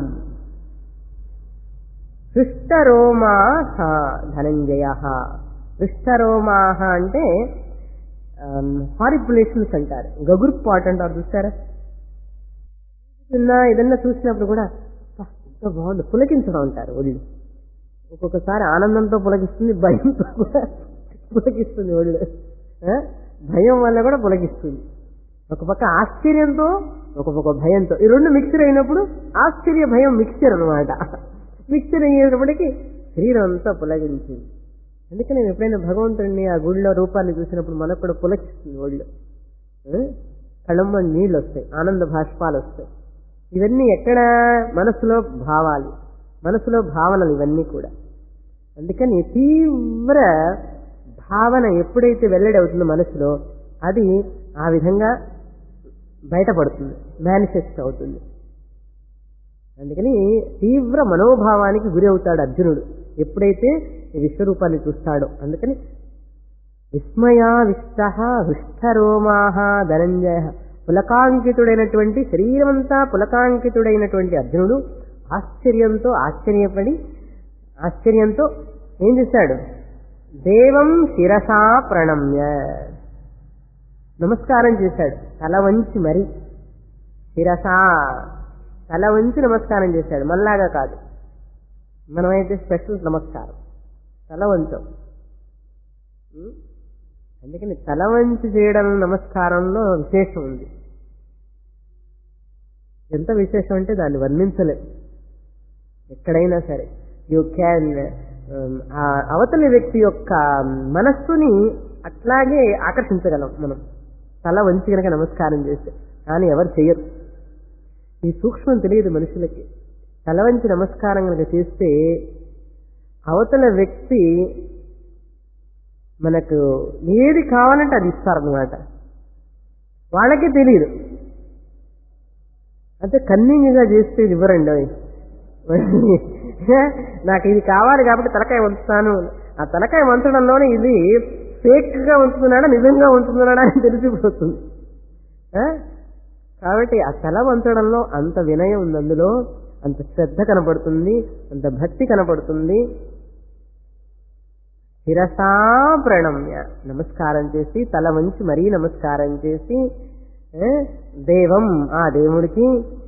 హృష్టరోమాహ ధనంజయ హృష్టరోమాహ అంటే హారిపులేషన్స్ అంటారు గగుర్పాట్ అంటారు చూస్తారా ఏదన్నా ఏదన్నా చూసినప్పుడు కూడా "అబ్బా, ఎంత బాగుంది పులకించడం అంటారు ఒళ్ళు ఒక్కొక్కసారి ఆనందంతో పులకిస్తుంది భయంతో కూడా పులకిస్తుంది ఒళ్ళు ఆ? భయం వల్ల కూడా పులకిస్తుంది ఒక పక్క ఆశ్చర్యంతో ఒక ఒక భయంతో ఈ రెండు మిక్చర్ అయినప్పుడు ఆశ్చర్య భయం మిక్చర్ అనమాట మిక్చర్ అయ్యేటప్పటికి శరీరం అంతా పులగించింది అందుకే నేను ఎప్పుడైనా భగవంతుడిని ఆ గుడిలో రూపాన్ని చూసినప్పుడు మనకు కూడా పులకిస్తుంది ఒళ్ళు ఆ? కళ్ళమ్మ నీళ్ళు వస్తాయి ఆనంద భాష్పాలు వస్తాయి ఇవన్నీ ఎక్కడ మనసులో భావాలు మనసులో భావనలు ఇవన్నీ కూడా అందుకని తీవ్ర భావన ఎప్పుడైతే వెల్లడి అవుతుందో మనసులో అది ఆ విధంగా బయటపడుతుంది మేనిఫెస్ట్ అవుతుంది అందుకని తీవ్ర మనోభావానికి గురి అవుతాడు అర్జునుడు ఎప్పుడైతే ఈ విశ్వరూపాన్ని చూస్తాడో అందుకని విస్మయావిష్ట హృష్టరోమాహ ధనంజయ పులకాంకితుడైనటువంటి శరీరమంతా పులకాంకితుడైనటువంటి అర్జునుడు ఆశ్చర్యంతో ఆశ్చర్యపడి ఆశ్చర్యంతో ఏం చేశాడు దేవం శిరసా ప్రణమ్య నమస్కారం చేశాడు తల వంచి మరి శిరసా తల వంచి నమస్కారం చేశాడు మనలాగా కాదు మనమైతే స్పెషల్ నమస్కారం తల వంచం ఉం? అందుకని తల వంచి చేయడం నమస్కారంలో విశేషం ఉంది ఎంత విశేషం అంటే దాన్ని వర్ణించలేదు ఎక్కడైనా సరే యూ క్యాన్ ఆ అవతలి వ్యక్తి యొక్క మనస్సుని అట్లాగే ఆకర్షించగలం మనం తల వంచి కనుక నమస్కారం చేస్తే కానీ ఎవరు చెయ్యరు ఈ సూక్ష్మం తెలియదు మనుషులకి తల వంచి నమస్కారం కనుక చేస్తే అవతల వ్యక్తి మనకు ఏది కావాలంటే అది ఇస్తారనమాట వాళ్ళకే తెలియదు అంటే కన్నింగ్గా చేస్తే ఇది ఇవ్వరండి అవి. నాకు ఇది కావాలి కాబట్టి తలకాయ వంచుతాను ఆ తలకాయ వంచడంలోనే ఇది ఫేక్ గా ఉంచుతున్నాడా నిజంగా ఉంచుతున్నాడా అని తెలిసిపోతుంది ఆ? కాబట్టి ఆ తల వంచడంలో అంత వినయం ఉంది అందులో అంత శ్రద్ధ కనపడుతుంది అంత భక్తి కనపడుతుంది శిరసా ప్రణమ్య నమస్కారం చేసి తల వంచి మరీ నమస్కారం చేసి ఏ, దేవం ఆ దేవుడికి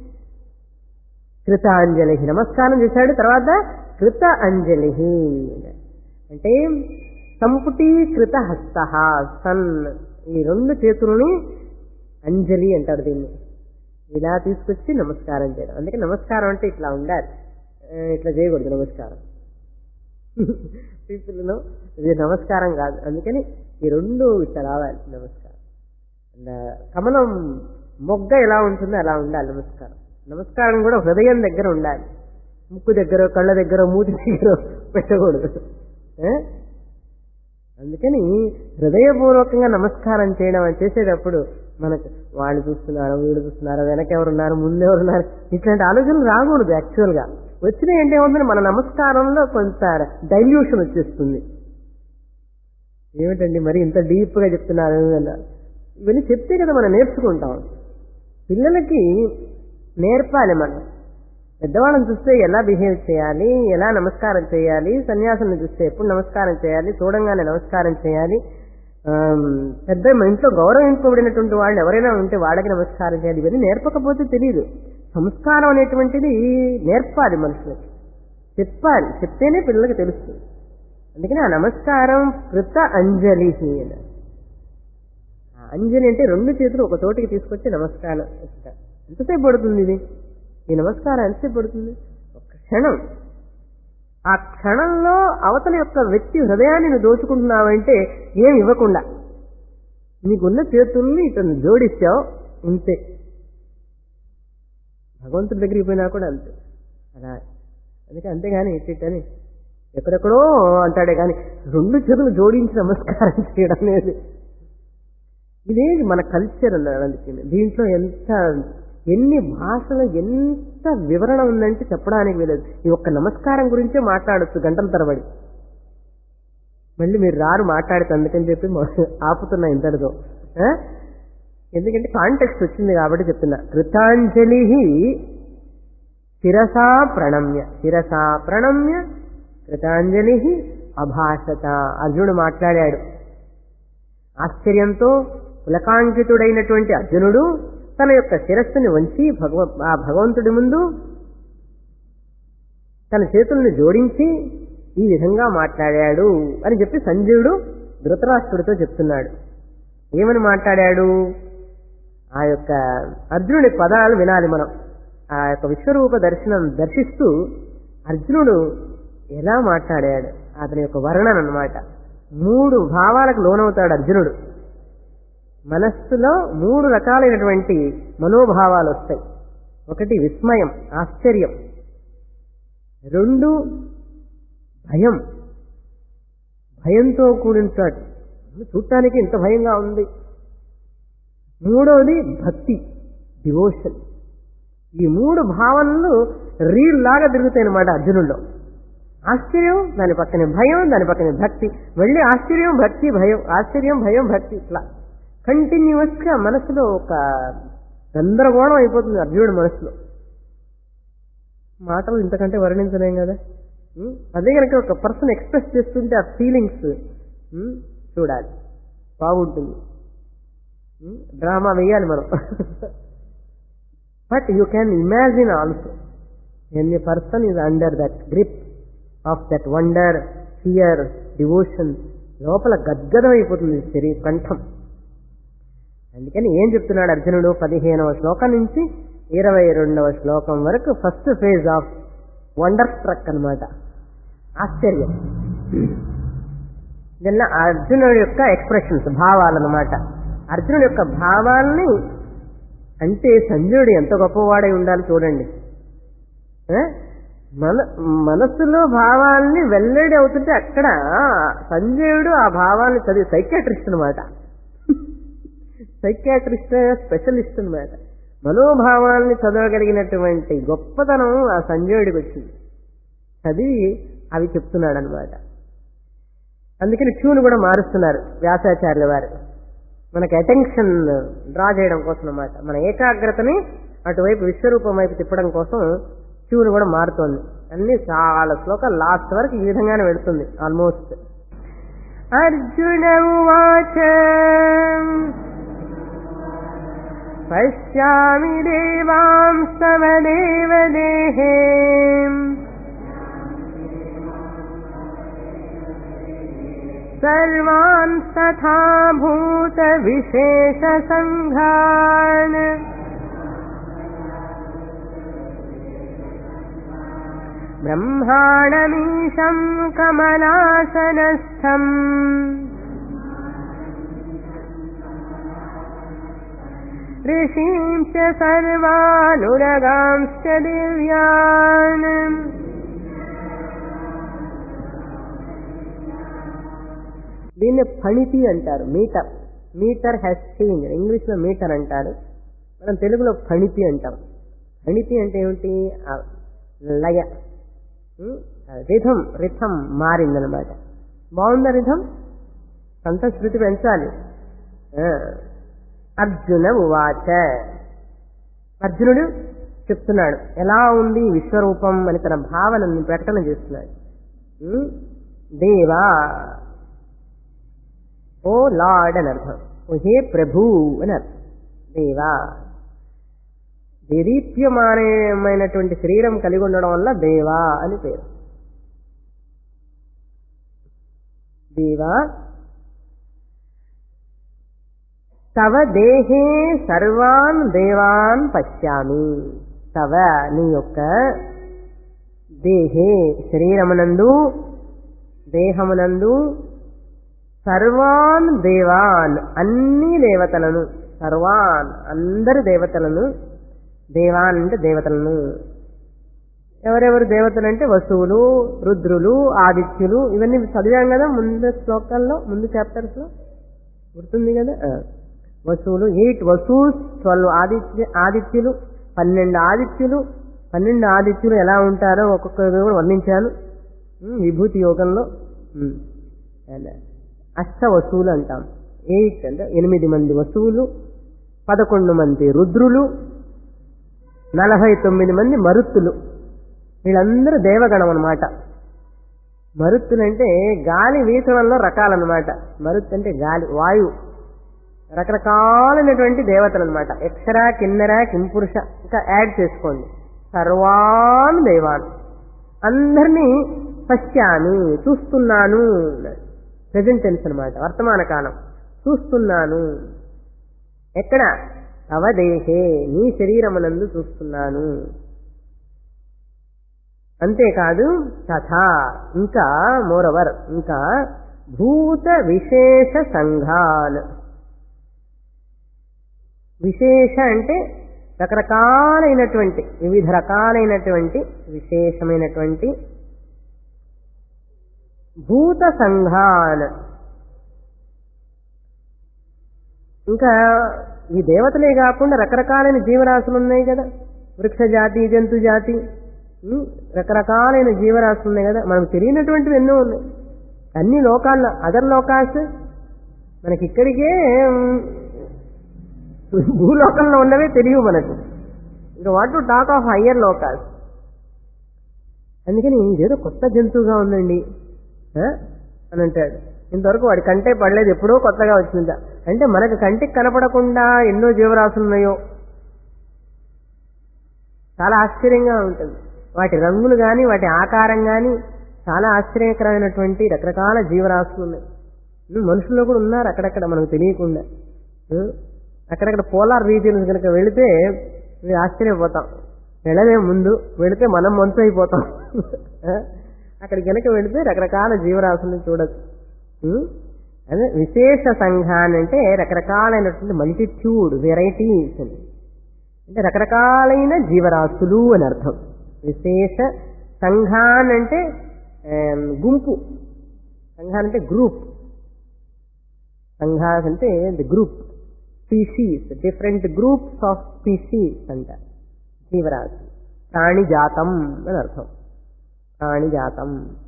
కృతాంజలి నమస్కారం చేశాడు తర్వాత కృత అంజలి అంటే సంపుటీకృత హస్త సన్ ఈ రెండు చేతులని అంజలి అంటారు దీన్ని ఇలా తీసుకొచ్చి నమస్కారం చేయడం అందుకే నమస్కారం అంటే ఇట్లా ఉండాలి ఆ, ఇట్లా చేయకూడదు నమస్కారం పీపుల్లో ఇది నమస్కారం కాదు అందుకని ఈ రెండు ఇట్లా రావాలి నమస్కారం అండ్ కమలం మొగ్గ ఎలా ఉంటుందో అలా ఉండాలి నమస్కారం నమస్కారం కూడా హృదయం దగ్గర ఉండాలి ముక్కు దగ్గర కళ్ళ దగ్గర మూతి దగ్గర పెట్టకూడదు ఏ? అందుకని హృదయపూర్వకంగా నమస్కారం చేయడం అని చేసేటప్పుడు మనకు వాళ్ళు చూస్తున్నారు వీళ్ళు చూస్తున్నారు వెనక ఎవరున్నారు ముందు ఎవరున్నారు ఇట్లాంటి ఆలోచనలు రాకూడదు యాక్చువల్ గా వచ్చినాయి అంటే ఏమవుతుంది మన నమస్కారంలో కొంత డైల్యూషన్ వచ్చేస్తుంది ఏమిటండి మరి ఇంత డీప్ గా చెప్తున్నారు అన్నారు ఇవన్నీ చెప్తే కదా మనం నేర్చుకుంటాం పిల్లలకి నేర్పాలి మనం పెద్దవాళ్ళని చూస్తే ఎలా బిహేవ్ చేయాలి ఎలా నమస్కారం చేయాలి సన్యాసుని చూస్తే ఎప్పుడు నమస్కారం చేయాలి చూడంగానే నమస్కారం చేయాలి ఆమ్, పెద్ద మన ఇంట్లో గౌరవింపబడినటువంటి వాళ్ళు ఎవరైనా ఉంటే వాళ్ళకి నమస్కారం చేయాలి ఇవన్నీ నేర్పకపోతే తెలియదు సంస్కారం అనేటువంటిది నేర్పాలి మనుషులకి చెప్పాలి చెప్తేనే పిల్లలకి తెలుస్తుంది అందుకని ఆ నమస్కారం కృత అంజలి అని. ఆ అంజలి అంటే రెండు చేతులు ఒక చోటికి తీసుకొచ్చి నమస్కారం ఇస్తారు. ఎంతసేపు పడుతుంది ఇది ఈ నమస్కారం ఎంతసేపు పడుతుంది ఒక క్షణం ఆ క్షణంలో అవతల యొక్క వ్యక్తి హృదయాన్ని నువ్వు దోచుకుంటున్నావంటే ఏం ఇవ్వకుండా నీకున్న చేతుల్ని ఇతను జోడిస్తావు ఇంతే భగవంతుడి దగ్గరికి పోయినా కూడా అంతే అలా అందుకే అంతేగాని ఇట్టని ఎక్కడెక్కడో అంటాడే కానీ రెండు చేతులు జోడించి నమస్కారం చేయడం అనేది ఇదేది మన కల్చర్ అన్నాడు అందుకే దీంట్లో ఎంత ఎన్ని భాషలు ఎంత వివరణ ఉందంటే చెప్పడానికి వీలేదు ఈ ఒక్క నమస్కారం గురించే మాట్లాడొచ్చు గంటల తరబడి మళ్ళీ మీరు రారు మాట్లాడితే అందుకని చెప్పి మొ- ఆపుతున్నా ఇంతటితో ఆ? ఎందుకంటే కాంటెక్స్ట్ వచ్చింది కాబట్టి చెప్తున్నా కృతాంజలి శిరసా ప్రణమ్య శిరసా ప్రణమ్య కృతాంజలి అభాషత అర్జునుడు మాట్లాడాడు ఆశ్చర్యంతో పులకాంకితుడైనటువంటి అర్జునుడు తన యొక్క శిరస్సుని వంచి భగవ ఆ భగవంతుడి ముందు తన చేతుల్ని జోడించి ఈ విధంగా మాట్లాడాడు అని చెప్పి సంజయుడు ధృతరాష్ట్రుడితో చెప్తున్నాడు ఏమని మాట్లాడాడు ఆ యొక్క అర్జునుడి పదాలు వినాలి మనం ఆ యొక్క విశ్వరూప దర్శనం దర్శిస్తూ అర్జునుడు ఎలా మాట్లాడాడు అతని యొక్క వర్ణన అన్నమాట మూడు భావాలకు లోనవుతాడు అర్జునుడు మనస్సులో మూడు రకాలైనటువంటి మనోభావాలు వస్తాయి ఒకటి విస్మయం ఆశ్చర్యం రెండు భయం భయంతో కూడించాడు చూడటానికి ఇంత భయంగా ఉంది మూడవది భక్తి డివోషన్ ఈ మూడు భావనలు రీల్ లాగా తిరుగుతాయి అనమాట అర్జునుల్లో ఆశ్చర్యం దాని పక్కనే భయం దాని పక్కనే భక్తి మళ్ళీ ఆశ్చర్యం భక్తి భయం ఆశ్చర్యం భయం భక్తి ఇట్లా కంటిన్యూస్ గా మనసులో ఒక గందరగోళం అయిపోతుంది అర్జునుడి మనసులో మాటలు ఇంతకంటే వర్ణించలేం కదా ఉం? అదే కనుక ఒక పర్సన్ ఎక్స్ప్రెస్ చేస్తుంటే ఆ ఫీలింగ్స్ చూడాలి బాగుంటుంది ఉం? డ్రామా వేయాలి మనం but you can imagine also an a person is under that grip of that wonder fear devotion లోపల గద్గదం అయిపోతుంది శరీర కంఠం అందుకని ఏం చెప్తున్నాడు అర్జునుడు పదిహేనవ శ్లోకం నుంచి ఇరవై రెండవ శ్లోకం వరకు first phase of wonderstruck అనమాట ఆశ్చర్యం నిన్న అర్జునుడి యొక్క ఎక్స్ప్రెషన్స్ భావాలన్నమాట అర్జునుడి యొక్క భావాల్ని అంటే సంజయుడు ఎంత గొప్పవాడై ఉండాలి చూడండి ఆ? మన మనస్సులో భావాల్ని వెల్లడి అవుతుంటే అక్కడ సంజయుడు ఆ భావాల్ని చదివి సైకాట్రిస్ట్ అనమాట సైకాట్రిస్ట్ స్పెషలిస్ట్ అనమాట మనోభావాల్ని చదవగలిగినటువంటి గొప్పతనం ఆ సంజయుడికి వచ్చింది చదివి అవి చెప్తున్నాడు అనమాట అందుకని ట్యూన్ కూడా మారుస్తున్నారు వ్యాసాచార్యుల వారు మనకి అటెన్షన్ డ్రా చేయడం కోసం అనమాట మన ఏకాగ్రతని అటువైపు విశ్వరూపం వైపు తిప్పడం కోసం ట్యూన్ కూడా మారుతోంది అన్ని చాలా శ్లోకాలు లాస్ట్ వరకు ఈ విధంగానే వెళుతుంది ఆల్మోస్ట్ అర్జున ఉవాచ పశ్యామి దేవాంస్తవ దేవదేహే सर्वान् तथा भूतविशेषसङ्घान् ब्रह्माणमीशम् कमलासनस्थम् ऋषीं च सर्वानुरगांश्च दिव्यान् దీన్ని ఫణితి అంటారు meter meter has change English లో మీటర్ అంటారు మనం తెలుగులో ఫణితి అంటాం ఫణితి అంటే ఏమిటి ఆ లయ ఉం? ఆ రిథం రిథం మారిందనమాట బాగుందా రిథం సంతశృతి పెంచాలి ఆ. అర్జున ఉవాచ అర్జునుడు చెప్తున్నాడు ఎలా ఉంది ఈ విశ్వరూపం అని తన భావనని ప్రకటన చేస్తున్నాడు ఉం? దేవా ఓ లార్డ్ అని అర్థం ఓ హే ప్రభు అని అర్థం దేవా దేదీప్యమానమైనటువంటి శరీరం కలిగి ఉండడం వల్ల దేవా అని పేరు దేవా తవ దేహే సర్వాన్ దేవాన్ పశ్యామి తవ నీ యొక్క దేహే శరీరమునందు దేహమునందు సర్వాన్ దేవాన్ అన్ని దేవతలను సర్వాన్ అందరి దేవతలను దేవాన్ అంటే దేవతలను ఎవరెవరు దేవతలు అంటే వసువులు రుద్రులు ఆదిత్యులు ఇవన్నీ చదివాం కదా ముందు శ్లోకాల్లో ముందు చాప్టర్స్ లో గుర్తుంది కదా ఆ. వసువులు ఎయిట్ వసూస్ ట్వెల్వ్ ఆదిత్య ఆదిత్యులు పన్నెండు ఆదిత్యులు పన్నెండు ఆదిత్యులు ఎలా ఉంటారో ఒక్కొక్కరు కూడా వర్ణించాను ఉమ్, విభూతి యోగంలో ఉమ్. And అష్ట వసువులు అంటాం ఎయిట్ అంటే ఎనిమిది మంది వసువులు పదకొండు మంది రుద్రులు నలభై తొమ్మిది మంది మరుత్తులు వీళ్ళందరూ దేవగణం అన్నమాట మరుత్తులంటే గాలి వీచడంలో రకాలన్నమాట మరుత్తు అంటే గాలి వాయువు రకరకాలైనటువంటి దేవతలు అనమాట అక్షర కిన్నెర కింపురుష ఇంకా యాడ్ చేసుకోండి సర్వాన్ దేవాన్ అందరినీ పశ్చామి చూస్తున్నాను ప్రజెంట్ టెన్స్ అనమాట వర్తమాన కాలం చూస్తున్నాను ఎక్కడ అవదేహే నీ శరీరమునందు చూస్తున్నాను అంతేకాదు తథా ఇంకా మోరవర్ ఇంకా భూత విశేష సంఘాన్ విశేష అంటే రకరకాలైనటువంటి వివిధ రకాలైనటువంటి విశేషమైనటువంటి భూత సంఘాన్ ఇంకా ఈ దేవతలే కాకుండా రకరకాలైన జీవరాశులు ఉన్నాయి కదా వృక్ష జాతి జంతు జాతి ఉమ్, రకరకాలైన జీవరాశులు ఉన్నాయి కదా మనకు తెలియనటువంటివి ఎన్నో ఉన్నాయి అన్ని లోకాల్లో అదర్ లోకాస్ మనకి ఇక్కడికే ఉమ్, భూలోకంలో ఉన్నవే తెలియవు మనకు ఇంకా what to talk of higher lokas అందుకని ఇదేదో కొత్త జంతువుగా ఉందండి ఆ? అని అంటాడు ఇంతవరకు వాడి కంటే పడలేదు ఎప్పుడో కొత్తగా వచ్చిందా అంటే మనకు కంటికి కనపడకుండా ఎన్నో జీవరాశులు ఉన్నాయో చాలా ఆశ్చర్యంగా ఉంటుంది వాటి రంగులు కానీ వాటి ఆకారం కానీ చాలా ఆశ్చర్యకరమైనటువంటి రకరకాల జీవరాశులు ఉన్నాయి ఉమ్, మనుషుల్లో కూడా ఉన్నారు అక్కడక్కడ మనకు తెలియకుండా ఉమ్, అక్కడక్కడ పోలార్ రీజియన్స్ కనుక వెళితే మేము ఆశ్చర్యపోతాం వెళ్ళలేము ముందు వెళితే మనం మంచు అయిపోతాం ఆ? అక్కడికి కనుక వెళితే రకరకాల జీవరాశులను చూడొచ్చు ఉమ్, అదే విశేష సంఘాన్ని అంటే రకరకాలైనటువంటి మల్టిట్యూడ్ వెరైటీస్ అని అంటే రకరకాలైన జీవరాశులు అని అర్థం విశేష సంఘాన్ అంటే ఆమ్, గుంపు సంఘాన్ అంటే గ్రూప్ సంఘాస్ అంటే the group species different groups of species అంట జీవరాశి ప్రాణి జాతం అని అర్థం ప్రాణి జాతం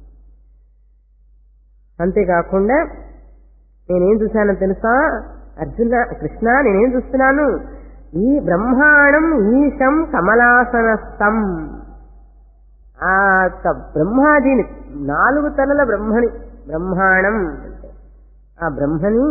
అంతేకాకుండా నేనేం చూశానో తెలుసా అర్జున కృష్ణ నేనేం చూస్తున్నాను ఈ బ్రహ్మాండం ఈశం కమలాసనస్థం ఆ యొక్క బ్రహ్మాజీని నాలుగు తలల బ్రహ్మని బ్రహ్మాండం అంటే ఆ బ్రహ్మని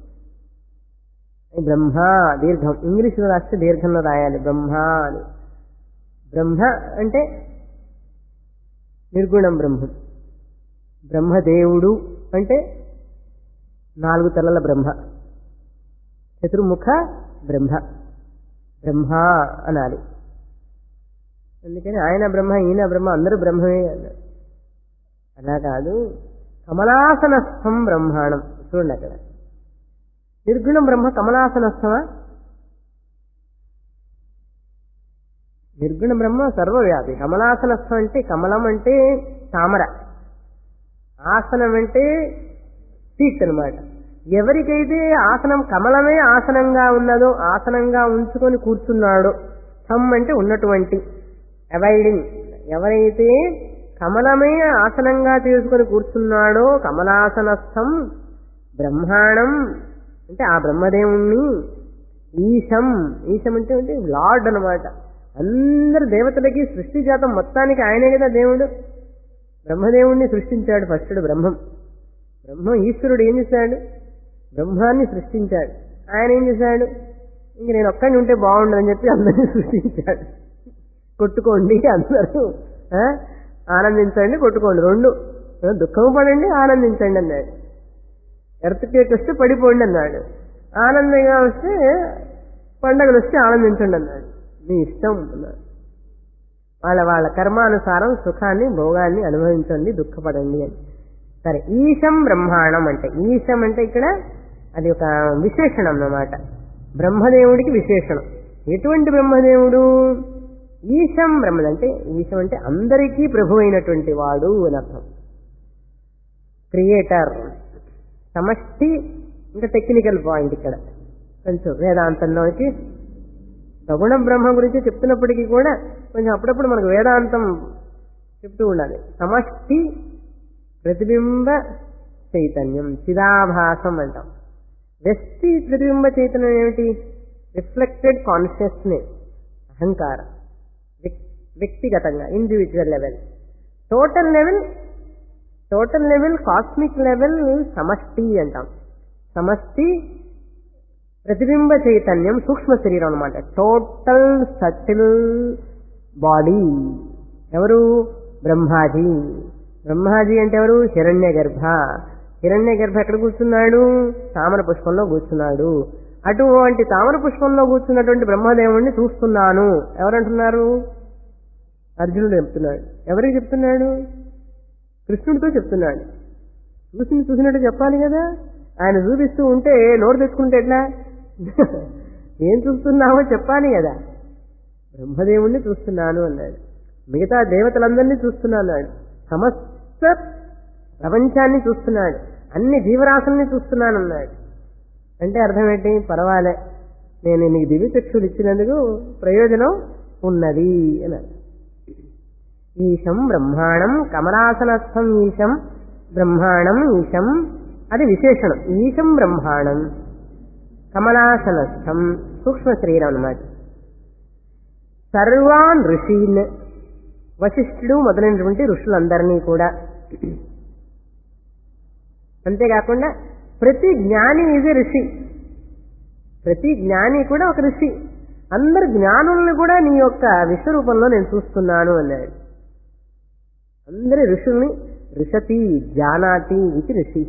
బ్రహ్మ దీర్ఘం ఇంగ్లీష్లో రాస్తే దీర్ఘంలో రాయాలి బ్రహ్మ అని బ్రహ్మ అంటే నిర్గుణం బ్రహ్మం బ్రహ్మదేవుడు అంటే నాలుగు తలల బ్రహ్మ చతుర్ముఖ బ్రహ్మ బ్రహ్మ అనాలి అందుకని ఆయన బ్రహ్మ ఈయన బ్రహ్మ అందరూ బ్రహ్మమే అన్నారు అలా కాదు కమలాసనస్థం బ్రహ్మాండం చూడండి అక్కడ నిర్గుణం బ్రహ్మ కమలాసనస్థమా నిర్గుణ బ్రహ్మ సర్వవ్యాధి కమలాసనస్థం అంటే కమలం అంటే తామర ఆసనం అంటే సీట్ అనమాట ఎవరికైతే ఆసనం కమలమే ఆసనంగా ఉన్నదో ఆసనంగా ఉంచుకొని కూర్చున్నాడో స్థం అంటే ఉన్నటువంటి అవైడింగ్ ఎవరైతే కమలమే ఆసనంగా తీసుకొని కూర్చున్నాడో కమలాసనస్థం బ్రహ్మాండం అంటే ఆ బ్రహ్మదేవుణ్ణి ఈశం ఈశం అంటే అంటే లార్డ్ అనమాట అందరు దేవతలకి సృష్టి జాతం మొత్తానికి ఆయనే కదా దేవుడు బ్రహ్మదేవుణ్ణి సృష్టించాడు ఫస్టుడు బ్రహ్మం బ్రహ్మ ఈశ్వరుడు ఏం చేశాడు బ్రహ్మాన్ని సృష్టించాడు ఆయన ఏం చేశాడు ఇంక నేను ఒక్కడిని ఉంటే బాగుండదని చెప్పి అందరినీ సృష్టించాడు కొట్టుకోండి అందరూ ఆ? ఆనందించండి కొట్టుకోండి రెండు ఆ, దుఃఖం పడండి ఆనందించండి అన్నాడు ఎర్త్కేక్ వస్తే పడిపోండి అన్నాడు ఆనందంగా వస్తే పండగలు వస్తే ఆనందించండి అన్నాడు మీ ఇష్టం అన్నాడు వాళ్ళ వాళ్ళ కర్మానుసారం సుఖాన్ని భోగాన్ని అనుభవించండి దుఃఖపడండి అని సరే ఈశం బ్రహ్మాండం అంటే ఈశం అంటే ఇక్కడ అది ఒక విశేషణం అన్నమాట బ్రహ్మదేవుడికి విశేషణం ఎటువంటి బ్రహ్మదేవుడు ఈశం బ్రహ్మ అంటే ఈశం అంటే అందరికీ ప్రభు అయినటువంటి వాడు అని అర్థం క్రియేటర్ సమష్టి ఇంకా టెక్నికల్ పాయింట్ ఇక్కడ కొంచెం వేదాంతంలోకి సగుణ బ్రహ్మ గురించి చెప్తున్నప్పటికీ కూడా కొంచెం అప్పుడప్పుడు మనకు వేదాంతం చెప్తూ ఉండాలి సమష్టి ప్రతిబింబ చైతన్యం చిదాభాసం అంటాం వ్యక్తి ప్రతిబింబ చైతన్యం ఏమిటి రిఫ్లెక్టెడ్ కాన్షియస్నెస్ అహంకారం వ్యక్- వ్యక్తిగతంగా individual level total level total level cosmic level సమష్టి అంటాం సమష్టి ప్రతిబింబ చైతన్యం సూక్ష్మ శరీరం అనమాట టోటల్ సటిల్ బాడీ ఎవరు బ్రహ్మాజీ బ్రహ్మాజీ అంటే ఎవరు హిరణ్య గర్భ హిరణ్య గర్భ ఎక్కడ కూర్చున్నాడు తామర పుష్పంలో కూర్చున్నాడు అటువంటి తామర పుష్పంలో కూర్చున్నటువంటి బ్రహ్మదేవుణ్ణి చూస్తున్నాను ఎవరంటున్నారు అర్జునుడు చెప్తున్నాడు ఎవరికి చెప్తున్నాడు కృష్ణుడితో చెప్తున్నాడు చూసి చూసినట్టు చెప్పాలి కదా ఆయన చూపిస్తూ ఉంటే నోరు తెచ్చుకుంటే ఎట్లా ఏం చూస్తున్నావో చెప్పాలి కదా బ్రహ్మదేవుణ్ణి చూస్తున్నాను అన్నాడు మిగతా దేవతలందరినీ చూస్తున్నాడు సమస్త ప్రపంచాన్ని చూస్తున్నాడు అన్ని జీవరాశుల్ని చూస్తున్నాను అన్నాడు అంటే అర్థం ఏంటి పర్వాలే నేను నీకు దివ్య చక్షులు ఇచ్చినందుకు ప్రయోజనం ఉన్నది అన్నాడు ఈశం బ్రహ్మాణం కమలాసనస్థం ఈశం బ్రహ్మాణం ఈశం అది విశేషణం ఈశం బ్రహ్మాణం కమలాసనస్థం సూక్ష్మ శరీరం అన్నమాట సర్వాన్ ఋషీన్ వశిష్ఠుడు మొదలైనటువంటి ఋషులందరినీ కూడా అంతేకాకుండా ప్రతి జ్ఞాని ఇది ఋషి ప్రతి జ్ఞాని కూడా ఒక ఋషి అందరు జ్ఞానుల్ని కూడా నీ యొక్క విశ్వరూపంలో నేను చూస్తున్నాను అన్నాడు అందరి ఋషుల్ని ఋషతి జానాతి ఇది ఋషి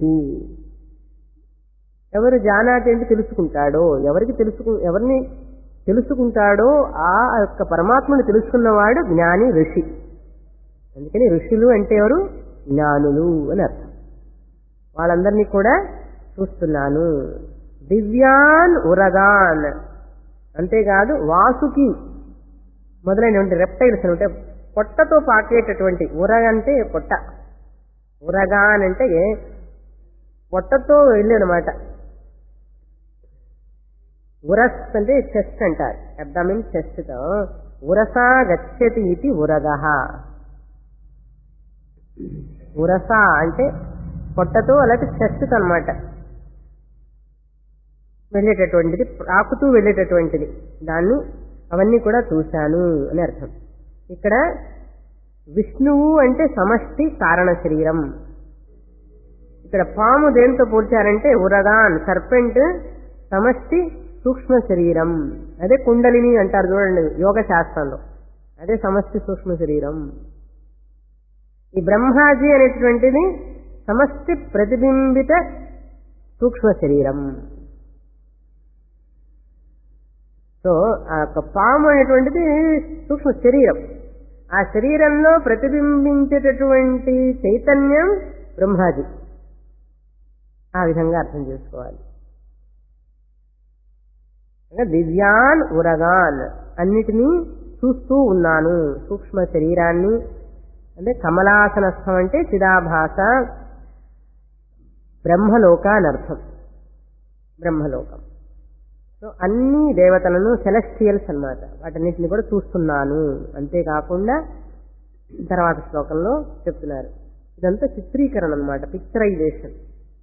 ఎవరు జానాతి అంటే తెలుసుకుంటాడో ఎవరికి తెలుసుకు ఎవరిని తెలుసుకుంటాడో ఆ యొక్క పరమాత్మని తెలుసుకున్నవాడు జ్ఞాని ఋషి అందుకని ఋషులు అంటే ఎవరు జ్ఞానులు అని అర్థం వాళ్ళందరినీ కూడా చూస్తున్నాను దివ్యాన్ ఉరగాన్ అంతేకాదు వాసుకి మొదలైనటువంటి రెప్టైల్స్ అంటే పొట్టతో పాకేటటువంటి ఉరగ అంటే పొట్ట ఉరగాన్ అంటే పొట్టతో వెళ్ళనమాట ఉరస్ అంటే చెస్ట్ అంటారు అబ్డామిన్ చెస్ట్ తో ఉరసా గచ్చతి ఇది ఉరగ ఉరస అంటే పొట్టతో అలాంటి చెస్ట్ అనమాట వెళ్ళేటటువంటిది ప్రాకుతూ వెళ్ళేటటువంటిది దాన్ని అవన్నీ కూడా చూశాను అని అర్థం ఇక్కడ విష్ణువు అంటే సమష్టి కారణ శరీరం ఇక్కడ పాము దేంతో పోల్చారంటే ఉరగాన్ సర్పెంట్ సమష్టి సూక్ష్మ శరీరం అదే కుండలిని అంటారు చూడండి యోగ శాస్త్రంలో అదే సమష్టి సూక్ష్మ శరీరం ఈ బ్రహ్మాజీ అనేటువంటిది సమష్టి ప్రతిబింబిత సూక్ష్మ శరీరం సో ఆ యొక్క పాము అనేటువంటిది సూక్ష్మ శరీరం ఆ శరీరంలో ప్రతిబింబించేటటువంటి చైతన్యం బ్రహ్మాజీ ఆ విధంగా అర్థం చేసుకోవాలి దివ్యాన్ ఉరగాన్ అన్నిటినీ చూస్తూ ఉన్నాను సూక్ష్మ శరీరాన్ని అంటే కమలాసనస్థం అంటే చిదాభాస బ్రహ్మలోక అని అర్థం బ్రహ్మలోకం సో అన్ని దేవతలను సెలెస్టియల్స్ అన్నమాట వాటన్నిటిని కూడా చూస్తున్నాను అంతేకాకుండా తర్వాత శ్లోకంలో చెప్తున్నారు ఇదంతా చిత్రీకరణ అనమాట పిక్చరైజేషన్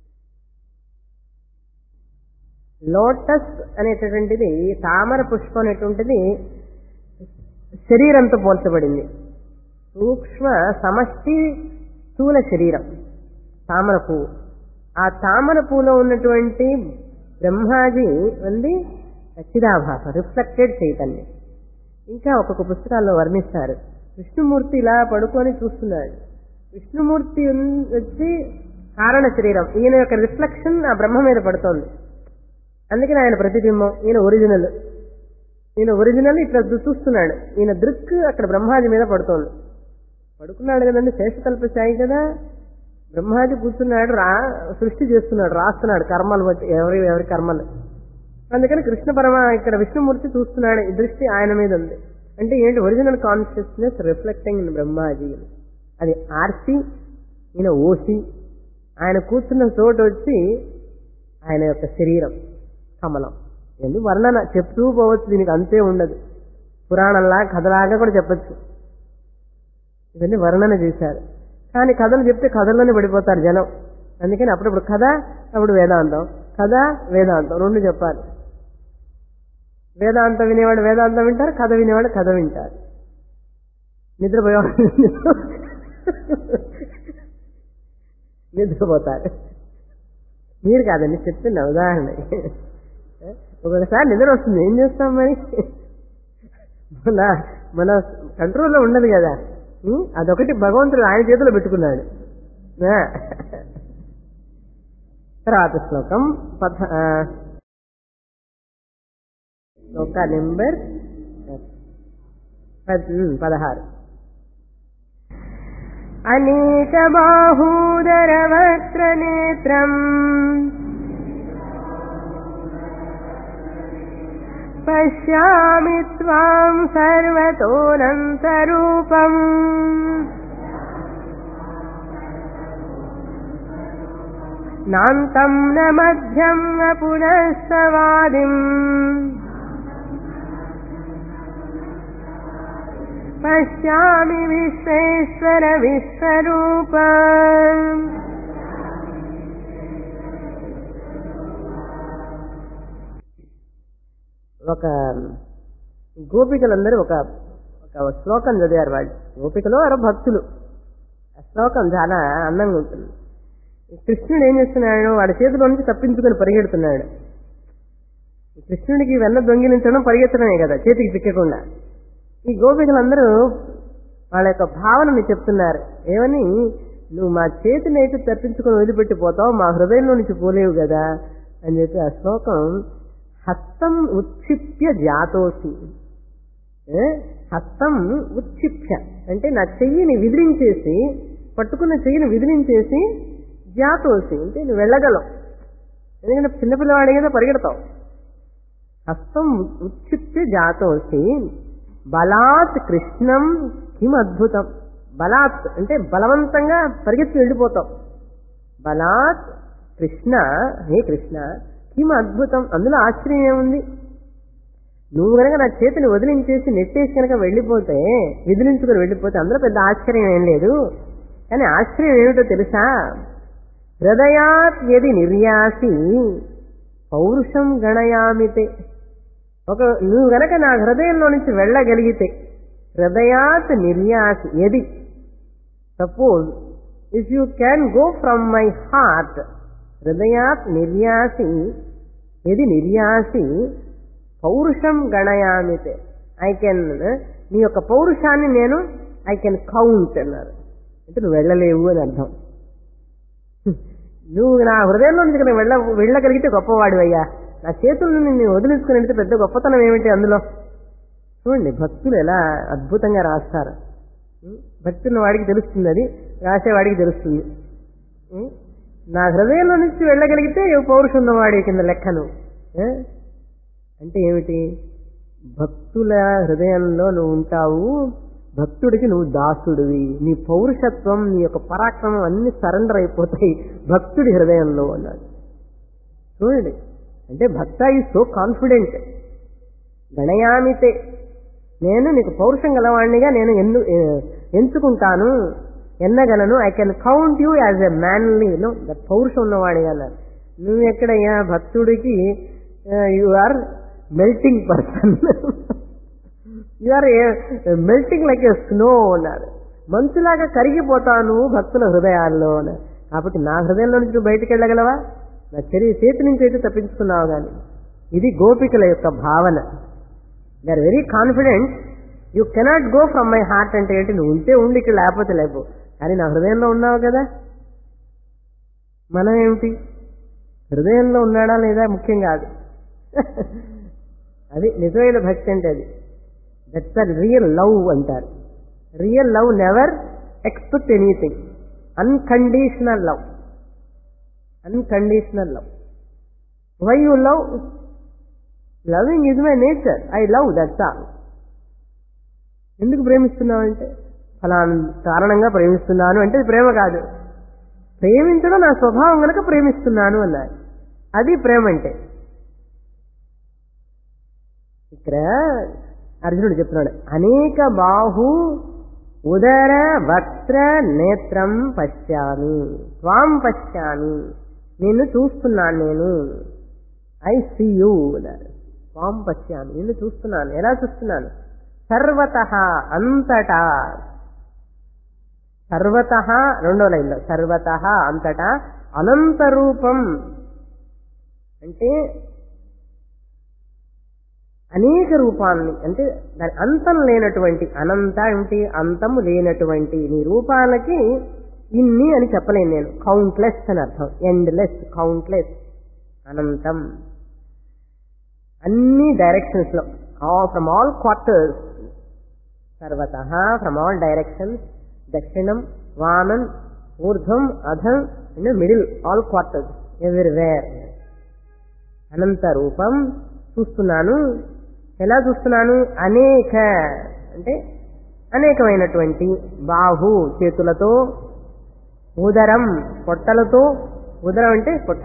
లోటస్ అనేటటువంటిది తామర పుష్పం అనేటువంటిది శరీరంతో పోల్చబడింది సూక్ష్మ సమష్టి స్థూల శరీరం తామర పువ్వు ఆ తామర పువ్వులో ఉన్నటువంటి బ్రహ్మాజీ ఉంది చిదాభాస రిఫ్లెక్టెడ్ చైతన్యం ఇంకా ఒక్కొక్క పుస్తకాల్లో వర్ణిస్తారు విష్ణుమూర్తి ఇలా పడుకొని చూస్తున్నాడు విష్ణుమూర్తి వచ్చి కారణ శరీరం ఈయన యొక్క రిఫ్లెక్షన్ ఆ బ్రహ్మ మీద పడుతోంది అందుకని ఆయన ప్రతిబింబం ఈయన ఒరిజినల్ ఈయన ఒరిజినల్ ఇట్లా చూస్తున్నాడు ఈయన దృక్ అక్కడ బ్రహ్మాజీ మీద పడుతోంది పడుకున్నాడు కదండి శేషకల్ప సాయి కదా బ్రహ్మాజీ కూర్చున్నాడు రా సృష్టి చేస్తున్నాడు రాస్తున్నాడు కర్మలు బట్టి ఎవరి ఎవరి కర్మలు అందుకని కృష్ణ పరమ ఇక్కడ విష్ణుమూర్తి చూస్తున్నాడు ఈ దృష్టి ఆయన మీద ఉంది అంటే ఏంటి original consciousness reflecting in Brahmaji అది ఆర్సి ఈయన ఓసి ఆయన కూర్చున్న చోటు వచ్చి ఆయన యొక్క శరీరం కమలం ఎందుకు వర్ణన చెప్తూ పోవచ్చు దీనికి అంతే ఉండదు పురాణంలా కథలాగా కూడా చెప్పచ్చు ఇవన్నీ వర్ణన చేశారు కానీ కథలు చెప్తే కథల్లోనే పడిపోతారు జనం అందుకని అప్పుడప్పుడు కథ అప్పుడు వేదాంతం కథ వేదాంతం రెండు చెప్పాలి వేదాంతం వినేవాడు వేదాంతం వింటారు కథ వినేవాడు కథ వింటారు నిద్రపోయేవాడు నిద్రపోతారు మీరు కాదండి చెప్తున్నా ఉదాహరణ ఒకసారి నిద్ర వస్తుంది ఏం చేస్తాం మరి మన మన కంట్రోల్లో ఉండదు కదా అదొకటి భగవంతుడు ఆయన చేతిలో పెట్టుకున్నాడు తర్వాత శ్లోకం పథ శ్లోక నెంబర్ పదహారు అనేకబాహూదరవక్త్రనేత్రం పశ్యామి త్వాం సర్వతోనంతరూపం నాంతం న మధ్యం న పునఃసవాదిం పశ్యామి విశ్వేశ్వర విశ్వరూప ఒక గోపికలందరూ ఒక ఒక శ్లోకం చదివారు వాళ్ళు గోపికలు వారు భక్తులు ఆ శ్లోకం చాలా అందంగా ఉంటుంది కృష్ణుడు ఏం చేస్తున్నాడు వాడి చేతిలో నుంచి తప్పించుకొని పరిగెడుతున్నాడు కృష్ణుడికి వెన్న దొంగిలించడం పరిగెత్తడమే కదా చేతికి చిక్కకుండా ఈ గోపికలందరూ వాళ్ళ యొక్క భావనని చెప్తున్నారు ఏమని నువ్వు మా చేతిని అయితే తప్పించుకొని వదిలిపెట్టిపోతావు మా హృదయంలో నుంచి పోలేవు కదా అని చెప్పి ఆ శ్లోకం హస్తం ఉత్క్షిప్య జాతోసి ఏ? హస్తం ఉత్క్షిప్య అంటే నా చెయ్యిని విదిలించేసి పట్టుకున్న చెయ్యిని విదిలించేసి జాతోసి అంటే నువ్వు వెళ్ళగలవు ఎందుకంటే చిన్నపిల్లవాడి కదా పరిగెడతావు హస్తం ఉత్క్షిప్య జాతోసి బలాత్ కృష్ణం కిం అద్భుతం బలాత్ అంటే బలవంతంగా పరిగెత్తి వెళ్ళిపోతాం బలాత్ కృష్ణ హే కృష్ణ కిం అద్భుతం అందులో ఆశ్చర్యం ఏముంది నువ్వు కనుక నా చేతిని వదిలించేసి నెట్టేసి కనుక వెళ్ళిపోతే విదిలించుకుని వెళ్ళిపోతే అందులో పెద్ద ఆశ్చర్యం ఏం లేదు కానీ ఆశ్చర్యం ఏమిటో తెలుసా హృదయాత్ యది నిర్యాసి పౌరుషం గణయామితే ఒక నువ్వు గనక నా హృదయంలో నుంచి వెళ్ళగలిగితే హృదయాత్ నిర్యాసి ఎది suppose if you can go from my heart హృదయాత్ నిర్యాసి ఎది నిర్యాసి పౌరుషం గణయామితే ఐ కెన్ నీ యొక్క పౌరుషాన్ని నేను ఐ కెన్ కౌంట్ అన్నారు అంటే నువ్వు వెళ్ళలేవు అని అర్థం నువ్వు నా హృదయంలో నుంచి కనుక వెళ్ళ వెళ్ళగలిగితే గొప్పవాడివయ్యా నా చేతులను నేను వదిలించుకుని వెళ్తే పెద్ద గొప్పతనం ఏమిటి అందులో చూడండి భక్తులు ఎలా అద్భుతంగా రాస్తారు ఉం? భక్తి ఉన్న వాడికి తెలుస్తుంది అది రాసేవాడికి తెలుస్తుంది ఉం? నా హృదయంలో నుంచి వెళ్ళగలిగితే పౌరుషం ఉన్నవాడి కింద లెక్కను ఏ? అంటే ఏమిటి భక్తుల హృదయంలో నువ్వు ఉంటావు భక్తుడికి నువ్వు దాసుడివి నీ పౌరుషత్వం నీ యొక్క పరాక్రమం అన్ని సరెండర్ అయిపోతాయి భక్తుడి హృదయంలో అన్నాడు చూడండి అంటే భక్త ఈ సో కాన్ఫిడెంట్ గణయామితే నేను నీకు పౌరుషం గలవాణ్ణిగా నేను ఎన్ను ఏ- ఎంచుకుంటాను ఎన్నగలను I can count you as a manly no that పౌరుషం ఉన్నవాడిగా అన్నారు నువ్వు ఎక్కడయ్యా భక్తుడికి you are melting person you are melting like a snow అన్నారు మంచులాగా కరిగిపోతాను భక్తుల హృదయాల్లో అన్నారు కాబట్టి నా హృదయంలో నుంచి నువ్వు బయటికి వెళ్ళగలవా నా చెరి చేతి నుంచి అయితే తప్పించుకున్నావు కానీ ఇది గోపికల యొక్క భావన they are very confident you cannot go from my heart అంటే ఏంటి నువ్వు ఉంటే ఉండి ఇక్కడ లేకపోతే లేపు కానీ నా హృదయంలో ఉన్నావు కదా మనం ఏమిటి హృదయంలో ఉన్నాడా లేదా ముఖ్యం కాదు అది నిజమైన భక్తి అంటే అది దట్స్ ద రియల్ లవ్ అంటారు real love never expect anything unconditional love unconditional love why you love loving is my nature I love that's all ఎందుకు ప్రేమిస్తున్నావు అంటే ఫలానా కారణంగా ప్రేమిస్తున్నాను అంటే ఇది ప్రేమ కాదు ప్రేమించడం నా స్వభావం కనుక ప్రేమిస్తున్నాను అన్నారు అది ప్రేమ అంటే ఇక్కడ అర్జునుడు చెప్తున్నాడు అనేక బాహు ఉదర వక్త్ర నేత్రం పశ్యామి త్వాం పశ్యామి నిన్ను చూస్తున్నాను నేను ఐ సీ యూ త్వాం పశ్యామి నిన్ను చూస్తున్నాను ఎలా చూస్తున్నాను సర్వత అంతటా సర్వత రెండో లైన్లో సర్వత అంతటా అనంత రూపం అంటే అనేక రూపాలని అంటే దాని అంతం లేనటువంటి అనంత ఏంటి అంతము లేనటువంటి నీ రూపాలకి ఇన్ని అని చెప్పలేను నేను కౌంట్లెస్ అని అర్థం ఎండ్లెస్ కౌంట్లెస్ అనంతం అన్ని డైరెక్షన్స్ లో ఫ్రమ్ ఆల్ క్వార్టర్స్ సర్వత ఫ్రమ్ ఆల్ డైరెక్షన్స్ దక్షిణం వామం ఊర్ధ్వం అధం and middle all quarters everywhere అనంత రూపం చూస్తున్నాను ఎలా చూస్తున్నాను అనేక అంటే అనేకమైనటువంటి బాహు చేతులతో ఉదరం పొట్టలతో ఉదరం అంటే పొట్ట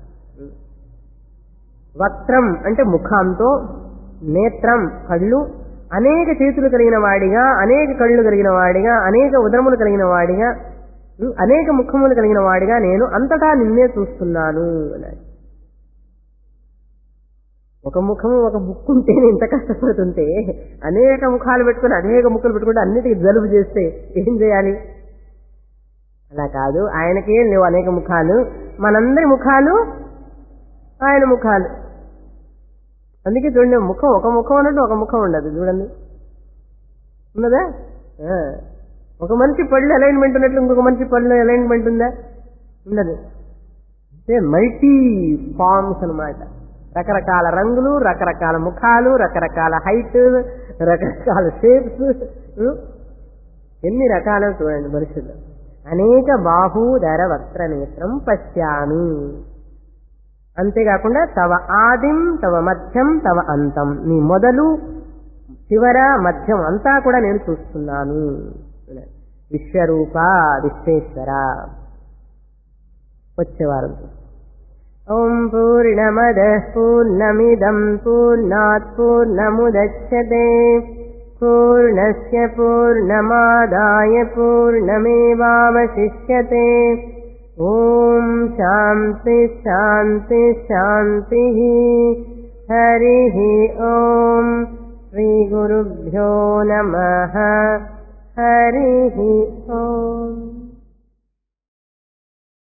వక్త్రం అంటే ముఖంతో నేత్రం కళ్ళు అనేక చేతులు కలిగిన వాడిగా అనేక కళ్ళు కలిగిన వాడిగా అనేక ఉదరములు కలిగిన వాడిగా ఉం, అనేక ముఖములు కలిగిన వాడిగా నేను అంతటా నిన్నే చూస్తున్నాను అన్నాడు ఒక ముఖము ఒక ముక్కు ఉంటే ఇంత కష్టపడుతుంటే అనేక ముఖాలు పెట్టుకుని అనేక ముక్కలు పెట్టుకుంటే అన్నిటికీ జలుబు చేస్తే ఏం చేయాలి అలా కాదు ఆయనకేం లేవు అనేక ముఖాలు మనందరి ముఖాలు ఆయన ముఖాలు అందుకే చూడండి ముఖం ఒక ముఖం అన్నట్టు ఒక ముఖం ఉండదు చూడండి ఉన్నదా ఆ. ఒక మనిషి పళ్ళు అలైన్మెంట్ ఉన్నట్లు ఇంకొక మనిషి పళ్ళు అలైన్మెంట్ ఉందా ఉండదు అంటే మల్టీ ఫార్మ్స్ అన్నమాట రకరకాల రంగులు రకరకాల ముఖాలు రకరకాల హైట్ రకరకాల షేప్స్ ఎన్ని రకాలు చూడండి మనుషులు అనేక బాహూదర వక్ర నేత్రం పశ్యామి అంతేకాకుండా తవ ఆదిం తవ మధ్యం తవ అంతం నీ మొదలు చివర మధ్యం అంతా కూడా నేను చూస్తున్నాను విశ్వరూప విశ్వేశ్వర వచ్చేవారు ఓం పూర్ణమద పూర్ణమిదం పూర్ణాత్ పూర్ణముదచ్చతే పూర్ణస్య పూర్ణమాదాయ పూర్ణమేవావశిష్యతే ఓం శాంతి శాంతి శాంతి హరి ఓం శ్రీ గురుభ్యో నమ హరి ఓం